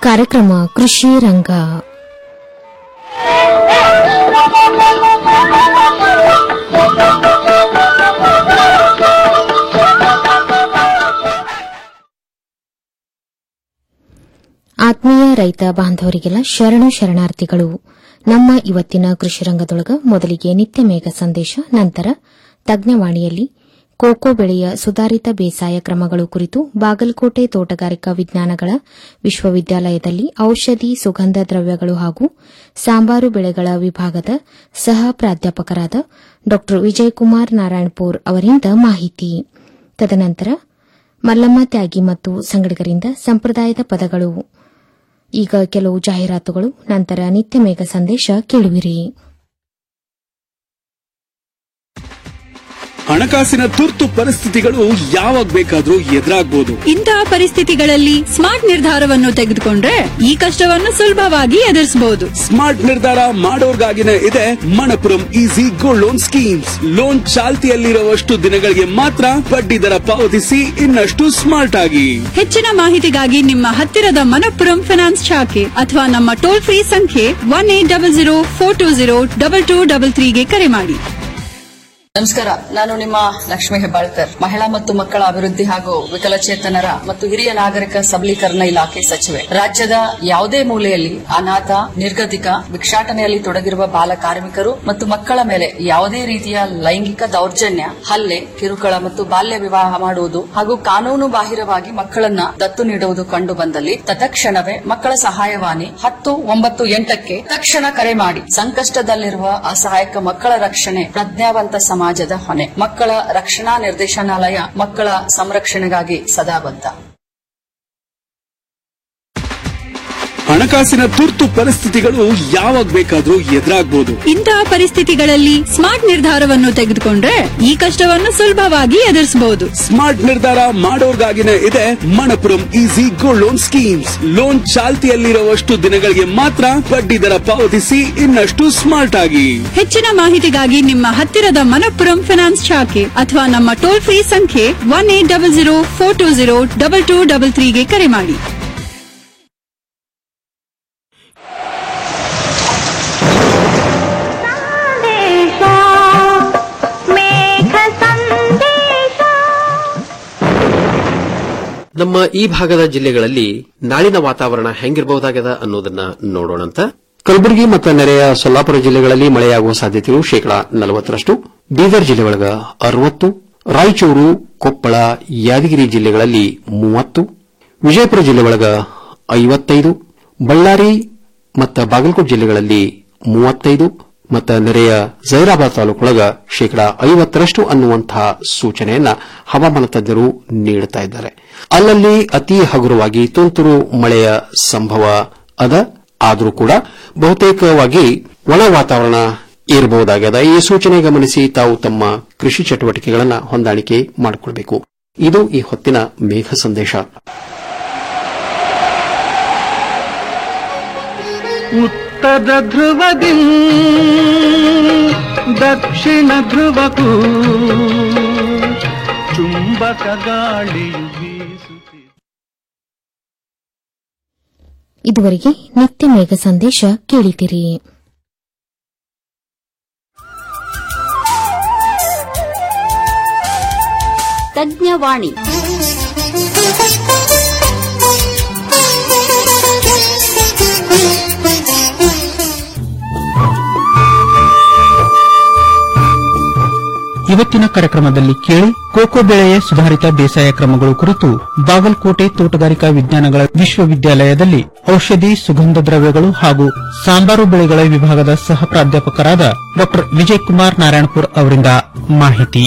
ಕಾರ್ಯಕ್ರಮ ಕೃಷಿ ರಂಗ ಆತ್ಮೀಯ ರೈತ ಬಾಂಧವರಿಗೆಲ್ಲ ಶರಣು ಶರಣಾರ್ಥಿಗಳು ನಮ್ಮ ಇವತ್ತಿನ ಕೃಷಿ ರಂಗದೊಳಗ ಮೊದಲಿಗೆ ನಿತ್ಯ ಮೇಘ ಸಂದೇಶ ನಂತರ ತಜ್ಞವಾಣಿಯಲ್ಲಿ ಕೋಕೋ ಬೆಳೆಯ ಸುಧಾರಿತ ಬೇಸಾಯ ಕ್ರಮಗಳು ಕುರಿತು ಬಾಗಲಕೋಟೆ ತೋಟಗಾರಿಕಾ ವಿಜ್ಞಾನಗಳ ವಿಶ್ವವಿದ್ಯಾಲಯದಲ್ಲಿ ಔಷಧಿ ಸುಗಂಧ ದ್ರವ್ಯಗಳು ಹಾಗೂ ಸಾಂಬಾರು ಬೆಳೆಗಳ ವಿಭಾಗದ ಸಹ ಪ್ರಾಧ್ಯಾಪಕರಾದ ಡಾ ವಿಜಯಕುಮಾರ್ ನಾರಾಯಣಪುರ್ ಅವರಿಂದ ಮಾಹಿತಿ ತದನಂತರ ಮಲ್ಲಮ್ಮ ತ್ಯಾಗಿ ಮತ್ತು ಸಂಗಡಿಗರಿಂದ ಸಂಪ್ರದಾಯದ ಪದಗಳು ಈಗ ಕೆಲವು ಜಾಹೀರಾತುಗಳು ನಂತರ ನಿತ್ಯ ಮೇಘ ಸಂದೇಶ ಕೇಳುವಿರಿ ಹಣಕಾಸಿನ ತುರ್ತು ಪರಿಸ್ಥಿತಿಗಳು ಯಾವಾಗ ಬೇಕಾದ್ರೂ ಎದುರಾಗ್ಬೋದು ಇಂತಹ ಪರಿಸ್ಥಿತಿಗಳಲ್ಲಿ ಸ್ಮಾರ್ಟ್ ನಿರ್ಧಾರವನ್ನು ತೆಗೆದುಕೊಂಡ್ರೆ ಈ ಕಷ್ಟವನ್ನು ಸುಲಭವಾಗಿ ಎದುರಿಸಬಹುದು ಸ್ಮಾರ್ಟ್ ನಿರ್ಧಾರ ಮಾಡೋರ್ಗಾಗಿನೇ ಇದೆ Manappuram easy gold loan schemes loan ಚಾಲ್ತಿಯಲ್ಲಿರುವಷ್ಟು ದಿನಗಳಿಗೆ ಮಾತ್ರ ಬಡ್ಡಿ ದರ ಪಾವತಿಸಿ ಇನ್ನಷ್ಟು ಸ್ಮಾರ್ಟ್ ಆಗಿ ಹೆಚ್ಚಿನ ಮಾಹಿತಿಗಾಗಿ ನಿಮ್ಮ ಹತ್ತಿರದ ಮನಪ್ಪುರಂ ಫೈನಾನ್ಸ್ ಶಾಖೆ ಅಥವಾ ನಮ್ಮ ಟೋಲ್ ಫ್ರೀ ಸಂಖ್ಯೆ one eight double zero four two zero double two double ತ್ರೀಗೆ ಕರೆ ಮಾಡಿ ನಮಸ್ಕಾರ ನಾನು ನಿಮ್ಮ ಲಕ್ಷ್ಮೀ ಹೆಬ್ಬಾಳ್ಕರ್ ಮಹಿಳಾ ಮತ್ತು ಮಕ್ಕಳ ಅಭಿವೃದ್ಧಿ ಹಾಗೂ ವಿಕಲಚೇತನರ ಮತ್ತು ಹಿರಿಯ ನಾಗರಿಕ ಸಬಲೀಕರಣ ಇಲಾಖೆ ಸಚಿವೆ ರಾಜ್ಯದ ಯಾವುದೇ ಮೂಲೆಯಲ್ಲಿ ಅನಾಥ ನಿರ್ಗತಿಕ ಭಿಕ್ಷಾಟನೆಯಲ್ಲಿ ತೊಡಗಿರುವ ಬಾಲ ಕಾರ್ಮಿಕರು ಮತ್ತು ಮಕ್ಕಳ ಮೇಲೆ ಯಾವುದೇ ರೀತಿಯ ಲೈಂಗಿಕ ದೌರ್ಜನ್ಯ ಹಲ್ಲೆ ಕಿರುಕುಳ ಮತ್ತು ಬಾಲ್ಯ ವಿವಾಹ ಮಾಡುವುದು ಹಾಗೂ ಕಾನೂನು ಬಾಹಿರವಾಗಿ ಮಕ್ಕಳನ್ನ ದತ್ತು ನೀಡುವುದು ಕಂಡು ಬಂದಲ್ಲಿ ತತ್ಕ್ಷಣವೇ ಮಕ್ಕಳ ಸಹಾಯವಾಣಿ ಹತ್ತು ಒಂಬತ್ತು ಎಂಟಕ್ಕೆ ತಕ್ಷಣ ಕರೆ ಮಾಡಿ ಸಂಕಷ್ಟದಲ್ಲಿರುವ ಅಸಹಾಯಕ ಮಕ್ಕಳ ರಕ್ಷಣೆ ಪ್ರಜ್ಞಾವಂತ ಸಮಾಜದ ಹೊಣೆ ಮಕ್ಕಳ ರಕ್ಷಣಾ ನಿರ್ದೇಶನಾಲಯ ಮಕ್ಕಳ ಸಂರಕ್ಷಣೆಗಾಗಿ ಸದಾ ಬದ್ಧ ಹಣಕಾಸಿನ ತುರ್ತು ಪರಿಸ್ಥಿತಿಗಳು ಯಾವಾಗ ಬೇಕಾದ್ರೂ ಎದುರಾಗ್ಬೋದು ಇಂತಹ ಪರಿಸ್ಥಿತಿಗಳಲ್ಲಿ ಸ್ಮಾರ್ಟ್ ನಿರ್ಧಾರವನ್ನು ತೆಗೆದುಕೊಂಡ್ರೆ ಈ ಕಷ್ಟವನ್ನು ಸುಲಭವಾಗಿ ಎದುರಿಸಬಹುದು ಸ್ಮಾರ್ಟ್ ನಿರ್ಧಾರ ಮಾಡೋರ್ಗಾಗಿನೇ ಇದೆ Manappuram easy gold loan schemes loan ಚಾಲ್ತಿಯಲ್ಲಿರುವಷ್ಟು ದಿನಗಳಿಗೆ ಮಾತ್ರ ಬಡ್ಡಿ ದರ ಪಾವತಿಸಿ ಇನ್ನಷ್ಟು ಸ್ಮಾರ್ಟ್ ಆಗಿ ಹೆಚ್ಚಿನ ಮಾಹಿತಿಗಾಗಿ ನಿಮ್ಮ ಹತ್ತಿರದ ಮನಪ್ಪುರಂ ಫೈನಾನ್ಸ್ ಶಾಖೆ ಅಥವಾ ನಮ್ಮ ಟೋಲ್ ಫ್ರೀ ಸಂಖ್ಯೆ one eight double zero four two zero double two double ತ್ರೀಗೆ ಕರೆ ಮಾಡಿ ನಮ್ಮ ಈ ಭಾಗದ ಜಿಲ್ಲೆಗಳಲ್ಲಿ ನಾಳಿನ ವಾತಾವರಣ ಹೆಂಗಿರಬಹುದಾಗದ ಅನ್ನೋದನ್ನ ನೋಡೋಣಂತ ಕಲಬುರಗಿ ಮತ್ತು ನೆರೆಯ ಸೊಲ್ಲಾಪುರ ಜಿಲ್ಲೆಗಳಲ್ಲಿ ಮಳೆಯಾಗುವ ಸಾಧ್ಯತೆಯು ಶೇಕಡಾ ನಲವತ್ತರಷ್ಟು ಬೀದರ್ ಜಿಲ್ಲೆ ಒಳಗ ಅರವತ್ತು ರಾಯಚೂರು ಕೊಪ್ಪಳ ಯಾದಗಿರಿ ಜಿಲ್ಲೆಗಳಲ್ಲಿ ಮೂವತ್ತು ವಿಜಯಪುರ ಜಿಲ್ಲೆ ಒಳಗ ಐವತ್ತೈದು ಬಳ್ಳಾರಿ ಮತ್ತು ಬಾಗಲಕೋಟೆ ಜಿಲ್ಲೆಗಳಲ್ಲಿ ಮೂವತ್ತೈದು ಮತ್ತು ನೆರೆಯ ಜೈರಾಬಾದ್ ತಾಲೂಕೊಳಗ ಶೇಕಡಾ ಐವತ್ತರಷ್ಟು ಅನ್ನುವಂತಹ ಸೂಚನೆಯನ್ನ ಹವಾಮಾನ ತಜ್ಞರು ನೀಡುತ್ತಾ ಇದ್ದಾರೆ ಅಲ್ಲಲ್ಲಿ ಅತಿ ಹಗುರವಾಗಿ ತುಂತುರು ಮಳೆಯ ಸಂಭವ ಅದ ಆದರೂ ಕೂಡ ಬಹುತೇಕವಾಗಿ ಒಣ ವಾತಾವರಣ ಇರಬಹುದಾಗ್ಯದ ಈ ಸೂಚನೆ ಗಮನಿಸಿ ತಾವು ತಮ್ಮ ಕೃಷಿ ಚಟುವಟಿಕೆಗಳನ್ನು ಹೊಂದಾಣಿಕೆ ಮಾಡಿಕೊಳ್ಳಬೇಕು ಇದು ಈ ಹೊತ್ತಿನ ಮೇಘ ಸಂದೇಶ ಉತ್ತರ ಧ್ರುವದಿ ದಕ್ಷಿಣ ಧ್ರುವಕ್ಕೂ ಚುಂಬಕ ಗಾಳಿಯು ಬೀಸುತ್ತಿದೆ ಇದುವರೆಗೆ ನಿತ್ಯ ಮೇಘ ಸಂದೇಶ ಕೇಳಿದಿರಿ ತಜ್ಞವಾಣಿ ಇವತ್ತಿನ ಕಾರ್ಯಕ್ರಮದಲ್ಲಿ ಕೇಳಿ ಕೋಕೋ ಬೆಳೆಯ ಸುಧಾರಿತ ಬೇಸಾಯ ಕ್ರಮಗಳು ಕುರಿತು ಬಾಗಲಕೋಟೆ ತೋಟಗಾರಿಕಾ ವಿಜ್ಞಾನಗಳ ವಿಶ್ವವಿದ್ಯಾಲಯದಲ್ಲಿ ಔಷಧಿ ಸುಗಂಧ ದ್ರವ್ಯಗಳು ಹಾಗೂ ಸಾಂಬಾರು ಬೆಳೆಗಳ ವಿಭಾಗದ ಸಹ ಪ್ರಾಧ್ಯಾಪಕರಾದ ಡಾ ವಿಜಯಕುಮಾರ್ ನಾರಾಯಣಪುರ್ ಅವರಿಂದ ಮಾಹಿತಿ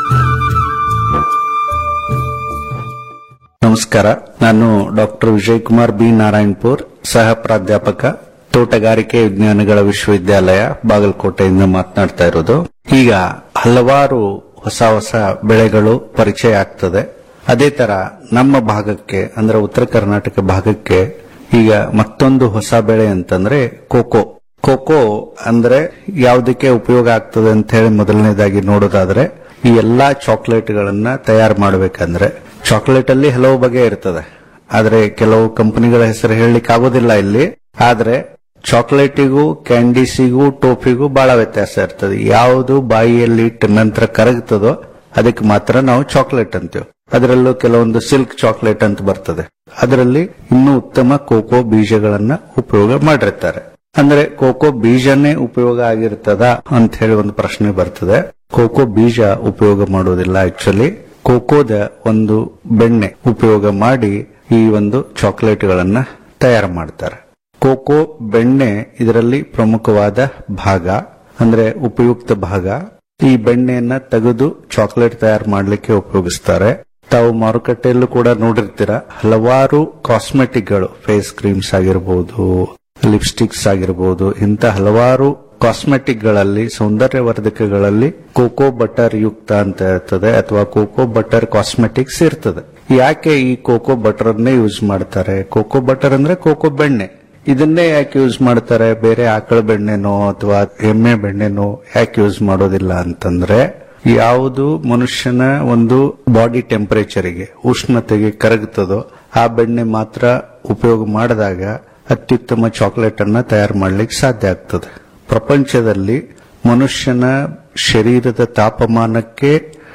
ನಮಸ್ಕಾರ ನಾನು ಡಾಕ್ಟರ್ ವಿಜಯ್ ಕುಮಾರ್ ಬಿ ನಾರಾಯಣಪುರ್ ಸಹ ಪ್ರಾಧ್ಯಾಪಕ ತೋಟಗಾರಿಕೆ ವಿಜ್ಞಾನಗಳ ವಿಶ್ವವಿದ್ಯಾಲಯ ಬಾಗಲಕೋಟೆಯಿಂದ ಮಾತನಾಡ್ತಾ ಇರೋದು ಈಗ ಹಲವಾರು ಹೊಸ ಹೊಸ ಬೆಳೆಗಳು ಪರಿಚಯ ಆಗ್ತದೆ ಅದೇ ತರ ನಮ್ಮ ಭಾಗಕ್ಕೆ ಅಂದ್ರೆ ಉತ್ತರ ಕರ್ನಾಟಕ ಭಾಗಕ್ಕೆ ಈಗ ಮತ್ತೊಂದು ಹೊಸ ಬೆಳೆ ಅಂತಂದ್ರೆ ಕೋಕೋ ಕೋಕೋ ಅಂದ್ರೆ ಯಾವುದಕ್ಕೆ ಉಪಯೋಗ ಆಗ್ತದೆ ಅಂತ ಹೇಳಿ ಮೊದಲನೇದಾಗಿ ನೋಡೋದಾದ್ರೆ ಈ ಎಲ್ಲಾ ಚಾಕ್ಲೇಟ್ಗಳನ್ನ ತಯಾರು ಮಾಡಬೇಕಂದ್ರೆ ಚಾಕ್ಲೇಟ್ ಅಲ್ಲಿ ಹಲವು ಬಗೆ ಇರ್ತದೆ ಆದ್ರೆ ಕೆಲವು ಕಂಪನಿಗಳ ಹೆಸರು ಹೇಳಲಿಕ್ಕೆ ಆಗೋದಿಲ್ಲ ಇಲ್ಲಿ ಆದ್ರೆ ಚಾಕ್ಲೇಟಿಗೂ ಕ್ಯಾಂಡೀಸಿಗೂ ಟೋಫಿಗೂ ಬಹಳ ವ್ಯತ್ಯಾಸ ಇರ್ತದೆ ಯಾವುದು ಬಾಯಿಯಲ್ಲಿ ಇಟ್ಟ ನಂತರ ಕರಗ್ತದೋ ಅದಕ್ಕೆ ಮಾತ್ರ ನಾವು ಚಾಕ್ಲೇಟ್ ಅಂತೀವಿ ಅದರಲ್ಲೂ ಕೆಲವೊಂದು ಸಿಲ್ಕ್ ಚಾಕ್ಲೇಟ್ ಅಂತ ಬರ್ತದೆ ಅದರಲ್ಲಿ ಇನ್ನೂ ಉತ್ತಮ ಕೋಕೋ ಬೀಜಗಳನ್ನ ಉಪಯೋಗ ಮಾಡಿರ್ತಾರೆ ಅಂದ್ರೆ ಕೋಕೋ ಬೀಜನೇ ಉಪಯೋಗ ಆಗಿರ್ತದ ಅಂತ ಹೇಳಿ ಒಂದು ಪ್ರಶ್ನೆ ಬರ್ತದೆ ಕೋಕೋ ಬೀಜ ಉಪಯೋಗ ಮಾಡೋದಿಲ್ಲ ಆಕ್ಚುಲಿ ಕೋಕೋದ ಒಂದು ಬೆಣ್ಣೆ ಉಪಯೋಗ ಮಾಡಿ ಈ ಒಂದು ಚಾಕ್ಲೇಟ್ಗಳನ್ನ ತಯಾರು ಮಾಡ್ತಾರೆ ಕೋಕೋ ಬೆಣ್ಣೆ ಇದರಲ್ಲಿ ಪ್ರಮುಖವಾದ ಭಾಗ ಅಂದ್ರೆ ಉಪಯುಕ್ತ ಭಾಗ ಈ ಬೆಣ್ಣೆಯನ್ನ ತೆಗೆದು ಚಾಕ್ಲೇಟ್ ತಯಾರು ಮಾಡಲಿಕ್ಕೆ ಉಪಯೋಗಿಸ್ತಾರೆ ತಾವು ಮಾರುಕಟ್ಟೆಯಲ್ಲೂ ಕೂಡ ನೋಡಿರ್ತೀರ ಹಲವಾರು ಕಾಸ್ಮೆಟಿಕ್ಗಳು ಫೇಸ್ ಕ್ರೀಮ್ಸ್ ಆಗಿರಬಹುದು ಲಿಪ್ಸ್ಟಿಕ್ಸ್ ಆಗಿರಬಹುದು ಇಂಥ ಹಲವಾರು ಕಾಸ್ಮೆಟಿಕ್ಗಳಲ್ಲಿ ಸೌಂದರ್ಯವರ್ಧಕಗಳಲ್ಲಿ ಕೋಕೋ ಬಟರ್ ಯುಕ್ತ ಅಂತ ಇರ್ತದೆ ಅಥವಾ ಕೋಕೋ ಬಟರ್ ಕಾಸ್ಮೆಟಿಕ್ಸ್ ಇರ್ತದೆ ಯಾಕೆ ಈ ಕೋಕೋ ಬಟರ್ ಅನ್ನೇ ಯೂಸ್ ಮಾಡ್ತಾರೆ ಕೋಕೋ ಬಟರ್ ಅಂದ್ರೆ ಕೋಕೋ ಬೆಣ್ಣೆ ಇದನ್ನೇ ಯಾಕೆ ಯೂಸ್ ಮಾಡ್ತಾರೆ ಬೇರೆ ಆಕಳ ಬೆಣ್ಣೆನೋ ಅಥವಾ ಎಮ್ಮೆ ಬೆಣ್ಣೆನೋ ಯಾಕೆ ಯೂಸ್ ಮಾಡೋದಿಲ್ಲ ಅಂತಂದ್ರೆ ಯಾವುದು ಮನುಷ್ಯನ ಒಂದು ಬಾಡಿ ಟೆಂಪರೇಚರ್ಗೆ ಉಷ್ಣತೆಗೆ ಕರಗುತ್ತದೋ ಆ ಬೆಣ್ಣೆ ಮಾತ್ರ ಉಪಯೋಗ ಮಾಡಿದಾಗ ಅತ್ಯುತ್ತಮ ಚಾಕ್ಲೇಟ್ ಅನ್ನ ತಯಾರು ಮಾಡ್ಲಿಕ್ಕೆ ಸಾಧ್ಯ ಆಗ್ತದೆ ಪ್ರಪಂಚದಲ್ಲಿ ಮನುಷ್ಯನ ಶರೀರದ ತಾಪಮಾನಕ್ಕೆ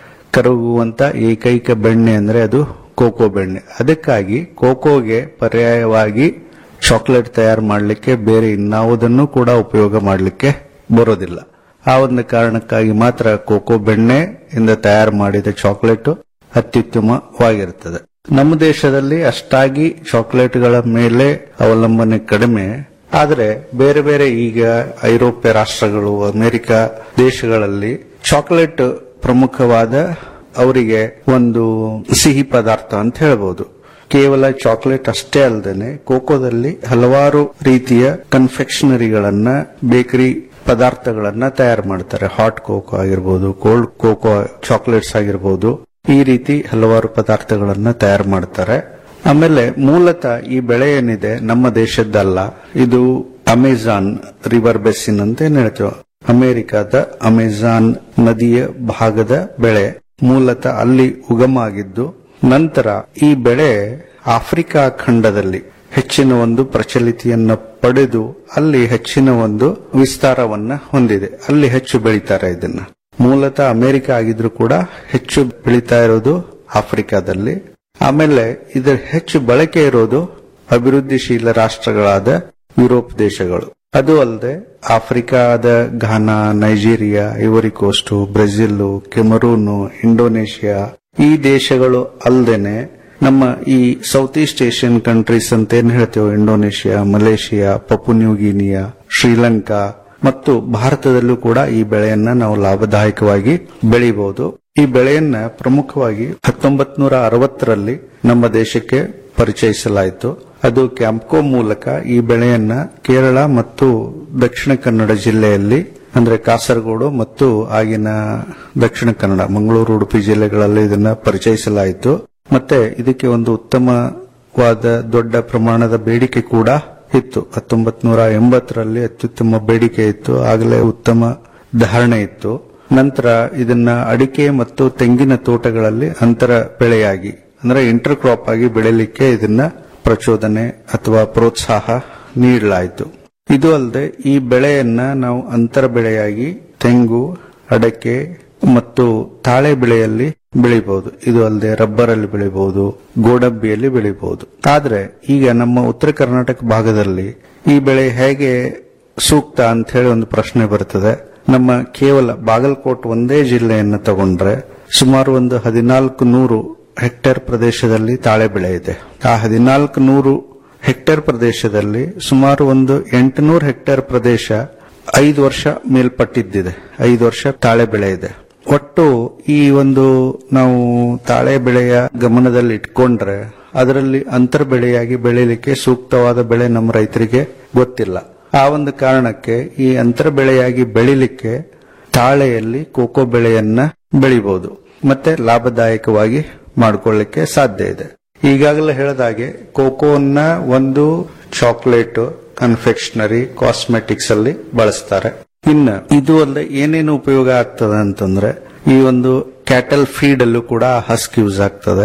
ಕರಗುವಂತ ಏಕೈಕ ಬೆಣ್ಣೆ ಅಂದ್ರೆ ಅದು ಕೋಕೋ ಬೆಣ್ಣೆ ಅದಕ್ಕಾಗಿ ಕೋಕೋಗೆ ಪರ್ಯಾಯವಾಗಿ ಚಾಕ್ಲೇಟ್ ತಯಾರು ಮಾಡಲಿಕ್ಕೆ ಬೇರೆ ಇನ್ನಾವುದನ್ನು ಕೂಡ ಉಪಯೋಗ ಮಾಡಲಿಕ್ಕೆ ಬರೋದಿಲ್ಲ ಆ ಒಂದು ಕಾರಣಕ್ಕಾಗಿ ಮಾತ್ರ ಕೋಕೋ ಬೆಣ್ಣೆ ಇಂದ ತಯಾರು ಮಾಡಿದ ಚಾಕ್ಲೇಟ್ ಅತ್ಯುತ್ತಮವಾಗಿರುತ್ತದೆ ನಮ್ಮ ದೇಶದಲ್ಲಿ ಅಷ್ಟಾಗಿ ಚಾಕ್ಲೇಟ್ಗಳ ಮೇಲೆ ಅವಲಂಬನೆ ಕಡಿಮೆ ಆದರೆ ಬೇರೆ ಬೇರೆ ಈಗ ಐರೋಪ್ಯ ರಾಷ್ಟ್ರಗಳು ಅಮೆರಿಕ ದೇಶಗಳಲ್ಲಿ ಚಾಕ್ಲೇಟ್ ಪ್ರಮುಖವಾದ ಅವರಿಗೆ ಒಂದು ಸಿಹಿ ಪದಾರ್ಥ ಅಂತ ಹೇಳ್ಬೋದು ಕೇವಲ ಚಾಕ್ಲೇಟ್ ಅಷ್ಟೇ ಅಲ್ಲದೆ ಕೋಕೋದಲ್ಲಿ ಹಲವಾರು ರೀತಿಯ ಕನ್ಫೆಕ್ಷನರಿಗಳನ್ನ ಬೇಕರಿ ಪದಾರ್ಥಗಳನ್ನ ತಯಾರು ಮಾಡ್ತಾರೆ ಹಾಟ್ ಕೋಕೋ ಆಗಿರ್ಬೋದು ಕೋಲ್ಡ್ ಕೋಕೋ ಚಾಕ್ಲೇಟ್ಸ್ ಆಗಿರ್ಬೋದು ಈ ರೀತಿ ಹಲವಾರು ಪದಾರ್ಥಗಳನ್ನ ತಯಾರು ಮಾಡ್ತಾರೆ ಆಮೇಲೆ ಮೂಲತಃ ಈ ಬೆಳೆ ಏನಿದೆ ನಮ್ಮ ದೇಶದ್ದಲ್ಲ ಇದು ಅಮೆಜಾನ್ ರಿವರ್ ಬೆಸ್ಸಿನ್ ಅಂತ ಏನ್ ಹೇಳ್ತೇವೆ ಅಮೆರಿಕದ ಅಮೆಜಾನ್ ನದಿಯ ಭಾಗದ ಬೆಳೆ ಮೂಲತಃ ಅಲ್ಲಿ ಉಗಮ ಆಗಿದ್ದು ನಂತರ ಈ ಬೆಳೆ ಆಫ್ರಿಕಾ ಖಂಡದಲ್ಲಿ ಹೆಚ್ಚಿನ ಒಂದು ಪ್ರಚಲಿತಿಯನ್ನ ಪಡೆದು ಅಲ್ಲಿ ಹೆಚ್ಚಿನ ಒಂದು ವಿಸ್ತಾರವನ್ನ ಹೊಂದಿದೆ ಅಲ್ಲಿ ಹೆಚ್ಚು ಬೆಳೀತಾರೆ ಇದನ್ನ ಮೂಲತಃ ಅಮೆರಿಕ ಆಗಿದ್ರು ಕೂಡ ಹೆಚ್ಚು ಬೆಳೀತಾ ಇರೋದು ಆಫ್ರಿಕಾದಲ್ಲಿ ಆಮೇಲೆ ಇದರ ಹೆಚ್ಚು ಬಳಕೆ ಇರೋದು ಅಭಿವೃದ್ಧಿಶೀಲ ರಾಷ್ಟ್ರಗಳಾದ ಯುರೋಪ್ ದೇಶಗಳು ಅದು ಅಲ್ಲದೆ ಆಫ್ರಿಕಾದ Ghana Nigeria ivory coast Brazil Cameroon Indonesia ಈ ದೇಶಗಳು ಅಲ್ಲದೇನೆ ನಮ್ಮ ಈ ಸೌತ್ ಈಸ್ಟ್ ಏಷ್ಯನ್ ಕಂಟ್ರೀಸ್ ಅಂತ ಏನ್ ಹೇಳ್ತೇವೆ Indonesia Malaysia Papua New Guinea Sri Lanka ಮತ್ತು ಭಾರತದಲ್ಲೂ ಕೂಡ ಈ ಬೆಳೆಯನ್ನ ನಾವು ಲಾಭದಾಯಕವಾಗಿ ಬೆಳೆಯಬಹುದು ಈ ಬೆಳೆಯನ್ನ ಪ್ರಮುಖವಾಗಿ ಹತ್ತೊಂಬತ್ ನೂರ ಅರವತ್ತರಲ್ಲಿ ನಮ್ಮ ದೇಶಕ್ಕೆ ಪರಿಚಯಿಸಲಾಯಿತು ಅದು ಕ್ಯಾಂಪ್ಕೋ ಮೂಲಕ ಈ ಬೆಳೆಯನ್ನ ಕೇರಳ ಮತ್ತು ದಕ್ಷಿಣ ಕನ್ನಡ ಜಿಲ್ಲೆಯಲ್ಲಿ ಅಂದ್ರೆ ಕಾಸರಗೋಡು ಮತ್ತು ಆಗಿನ ದಕ್ಷಿಣ ಕನ್ನಡ ಮಂಗಳೂರು ಉಡುಪಿ ಜಿಲ್ಲೆಗಳಲ್ಲಿ ಇದನ್ನ ಪರಿಚಯಿಸಲಾಯಿತು ಮತ್ತೆ ಇದಕ್ಕೆ ಒಂದು ಉತ್ತಮವಾದ ದೊಡ್ಡ ಪ್ರಮಾಣದ ಬೇಡಿಕೆ ಕೂಡ ಇತ್ತು ಹತ್ತೊಂಬತ್ ನೂರ ಎಂಬತ್ತರಲ್ಲಿ ಅತ್ಯುತ್ತಮ ಬೇಡಿಕೆ ಇತ್ತು ಆಗಲೇ ಉತ್ತಮ ಧಾರಣೆ ಇತ್ತು ನಂತರ ಇದನ್ನ ಅಡಿಕೆ ಮತ್ತು ತೆಂಗಿನ ತೋಟಗಳಲ್ಲಿ ಅಂತರ ಬೆಳೆಯಾಗಿ ಅಂದ್ರೆ ಇಂಟರ್ ಕ್ರಾಪ್ ಆಗಿ ಬೆಳೆಯಲಿಕ್ಕೆ ಇದನ್ನ ಪ್ರಚೋದನೆ ಅಥವಾ ಪ್ರೋತ್ಸಾಹ ನೀಡಲಾಯಿತು ಇದು ಅಲ್ಲದೆ ಈ ಬೆಳೆಯನ್ನ ನಾವು ಅಂತರ ಬೆಳೆಯಾಗಿ ತೆಂಗು ಅಡಕೆ ಮತ್ತು ತಾಳೆ ಬೆಳೆಯಲ್ಲಿ ಬೆಳಿಬಹುದು ಇದು ಅಲ್ಲದೆ ರಬ್ಬರ್ ಅಲ್ಲಿ ಬೆಳಿಬಹುದು ಗೋಡಂಬಿಯಲ್ಲಿ ಬೆಳಿಬಹುದು ಆದ್ರೆ ಈಗ ನಮ್ಮ ಉತ್ತರ ಕರ್ನಾಟಕ ಭಾಗದಲ್ಲಿ ಈ ಬೆಳೆ ಹೇಗೆ ಸೂಕ್ತ ಅಂತ ಹೇಳಿ ಒಂದು ಪ್ರಶ್ನೆ ಬರ್ತದೆ ನಮ್ಮ ಕೇವಲ ಬಾಗಲಕೋಟ್ ಒಂದೇ ಜಿಲ್ಲೆಯನ್ನು ತಗೊಂಡ್ರೆ ಸುಮಾರು ಒಂದು ಹದಿನಾಲ್ಕು ನೂರು ಹೆಕ್ಟೇರ್ ಪ್ರದೇಶದಲ್ಲಿ ತಾಳೆ ಬೆಳೆ ಇದೆ ಆ ಹದಿನಾಲ್ಕು ನೂರು ಹೆಕ್ಟೇರ್ ಪ್ರದೇಶದಲ್ಲಿ ಸುಮಾರು ಒಂದು ಎಂಟುನೂರು ಹೆಕ್ಟೇರ್ ಪ್ರದೇಶ ಐದು ವರ್ಷ ಮೇಲ್ಪಟ್ಟಿದ್ದಿದೆ ಐದು ವರ್ಷ ತಾಳೆ ಬೆಳೆ ಇದೆ ಒಟ್ಟು ಈ ಒಂದು ನಾವು ತಾಳೆ ಬೆಳೆಯ ಗಮನದಲ್ಲಿ ಇಟ್ಕೊಂಡ್ರೆ ಅದರಲ್ಲಿ ಅಂತರ್ ಬೆಳೆಯಾಗಿ ಬೆಳೆಯಲಿಕ್ಕೆ ಸೂಕ್ತವಾದ ಬೆಳೆ ನಮ್ಮ ರೈತರಿಗೆ ಗೊತ್ತಿಲ್ಲ ಆ ಒಂದು ಕಾರಣಕ್ಕೆ ಈ ಅಂತರ ಬೆಳೆಯಾಗಿ ಬೆಳಿಲಿಕ್ಕೆ ತಾಳೆಯಲ್ಲಿ ಕೋಕೋ ಬೆಳೆಯನ್ನ ಬೆಳಿಬಹುದು ಮತ್ತೆ ಲಾಭದಾಯಕವಾಗಿ ಮಾಡಿಕೊಳ್ಳಿಕ್ಕೆ ಸಾಧ್ಯ ಇದೆ ಈಗಾಗಲೇ ಹೇಳಿದಾಗೆ ಕೋಕೋನ ಒಂದು ಚಾಕ್ಲೇಟ್ ಕನ್ಫೆಕ್ಷನರಿ ಕಾಸ್ಮೆಟಿಕ್ಸ್ ಅಲ್ಲಿ ಬಳಸ್ತಾರೆ ಇನ್ನ ಇದು ಅಲ್ಲದೆ ಏನೇನು ಉಪಯೋಗ ಆಗ್ತದೆ ಅಂತಂದ್ರೆ ಈ ಒಂದು ಕ್ಯಾಟಲ್ ಫೀಡ್ ಅಲ್ಲೂ ಕೂಡ ಹಸ್ಕ್ ಯೂಸ್ ಆಗ್ತದೆ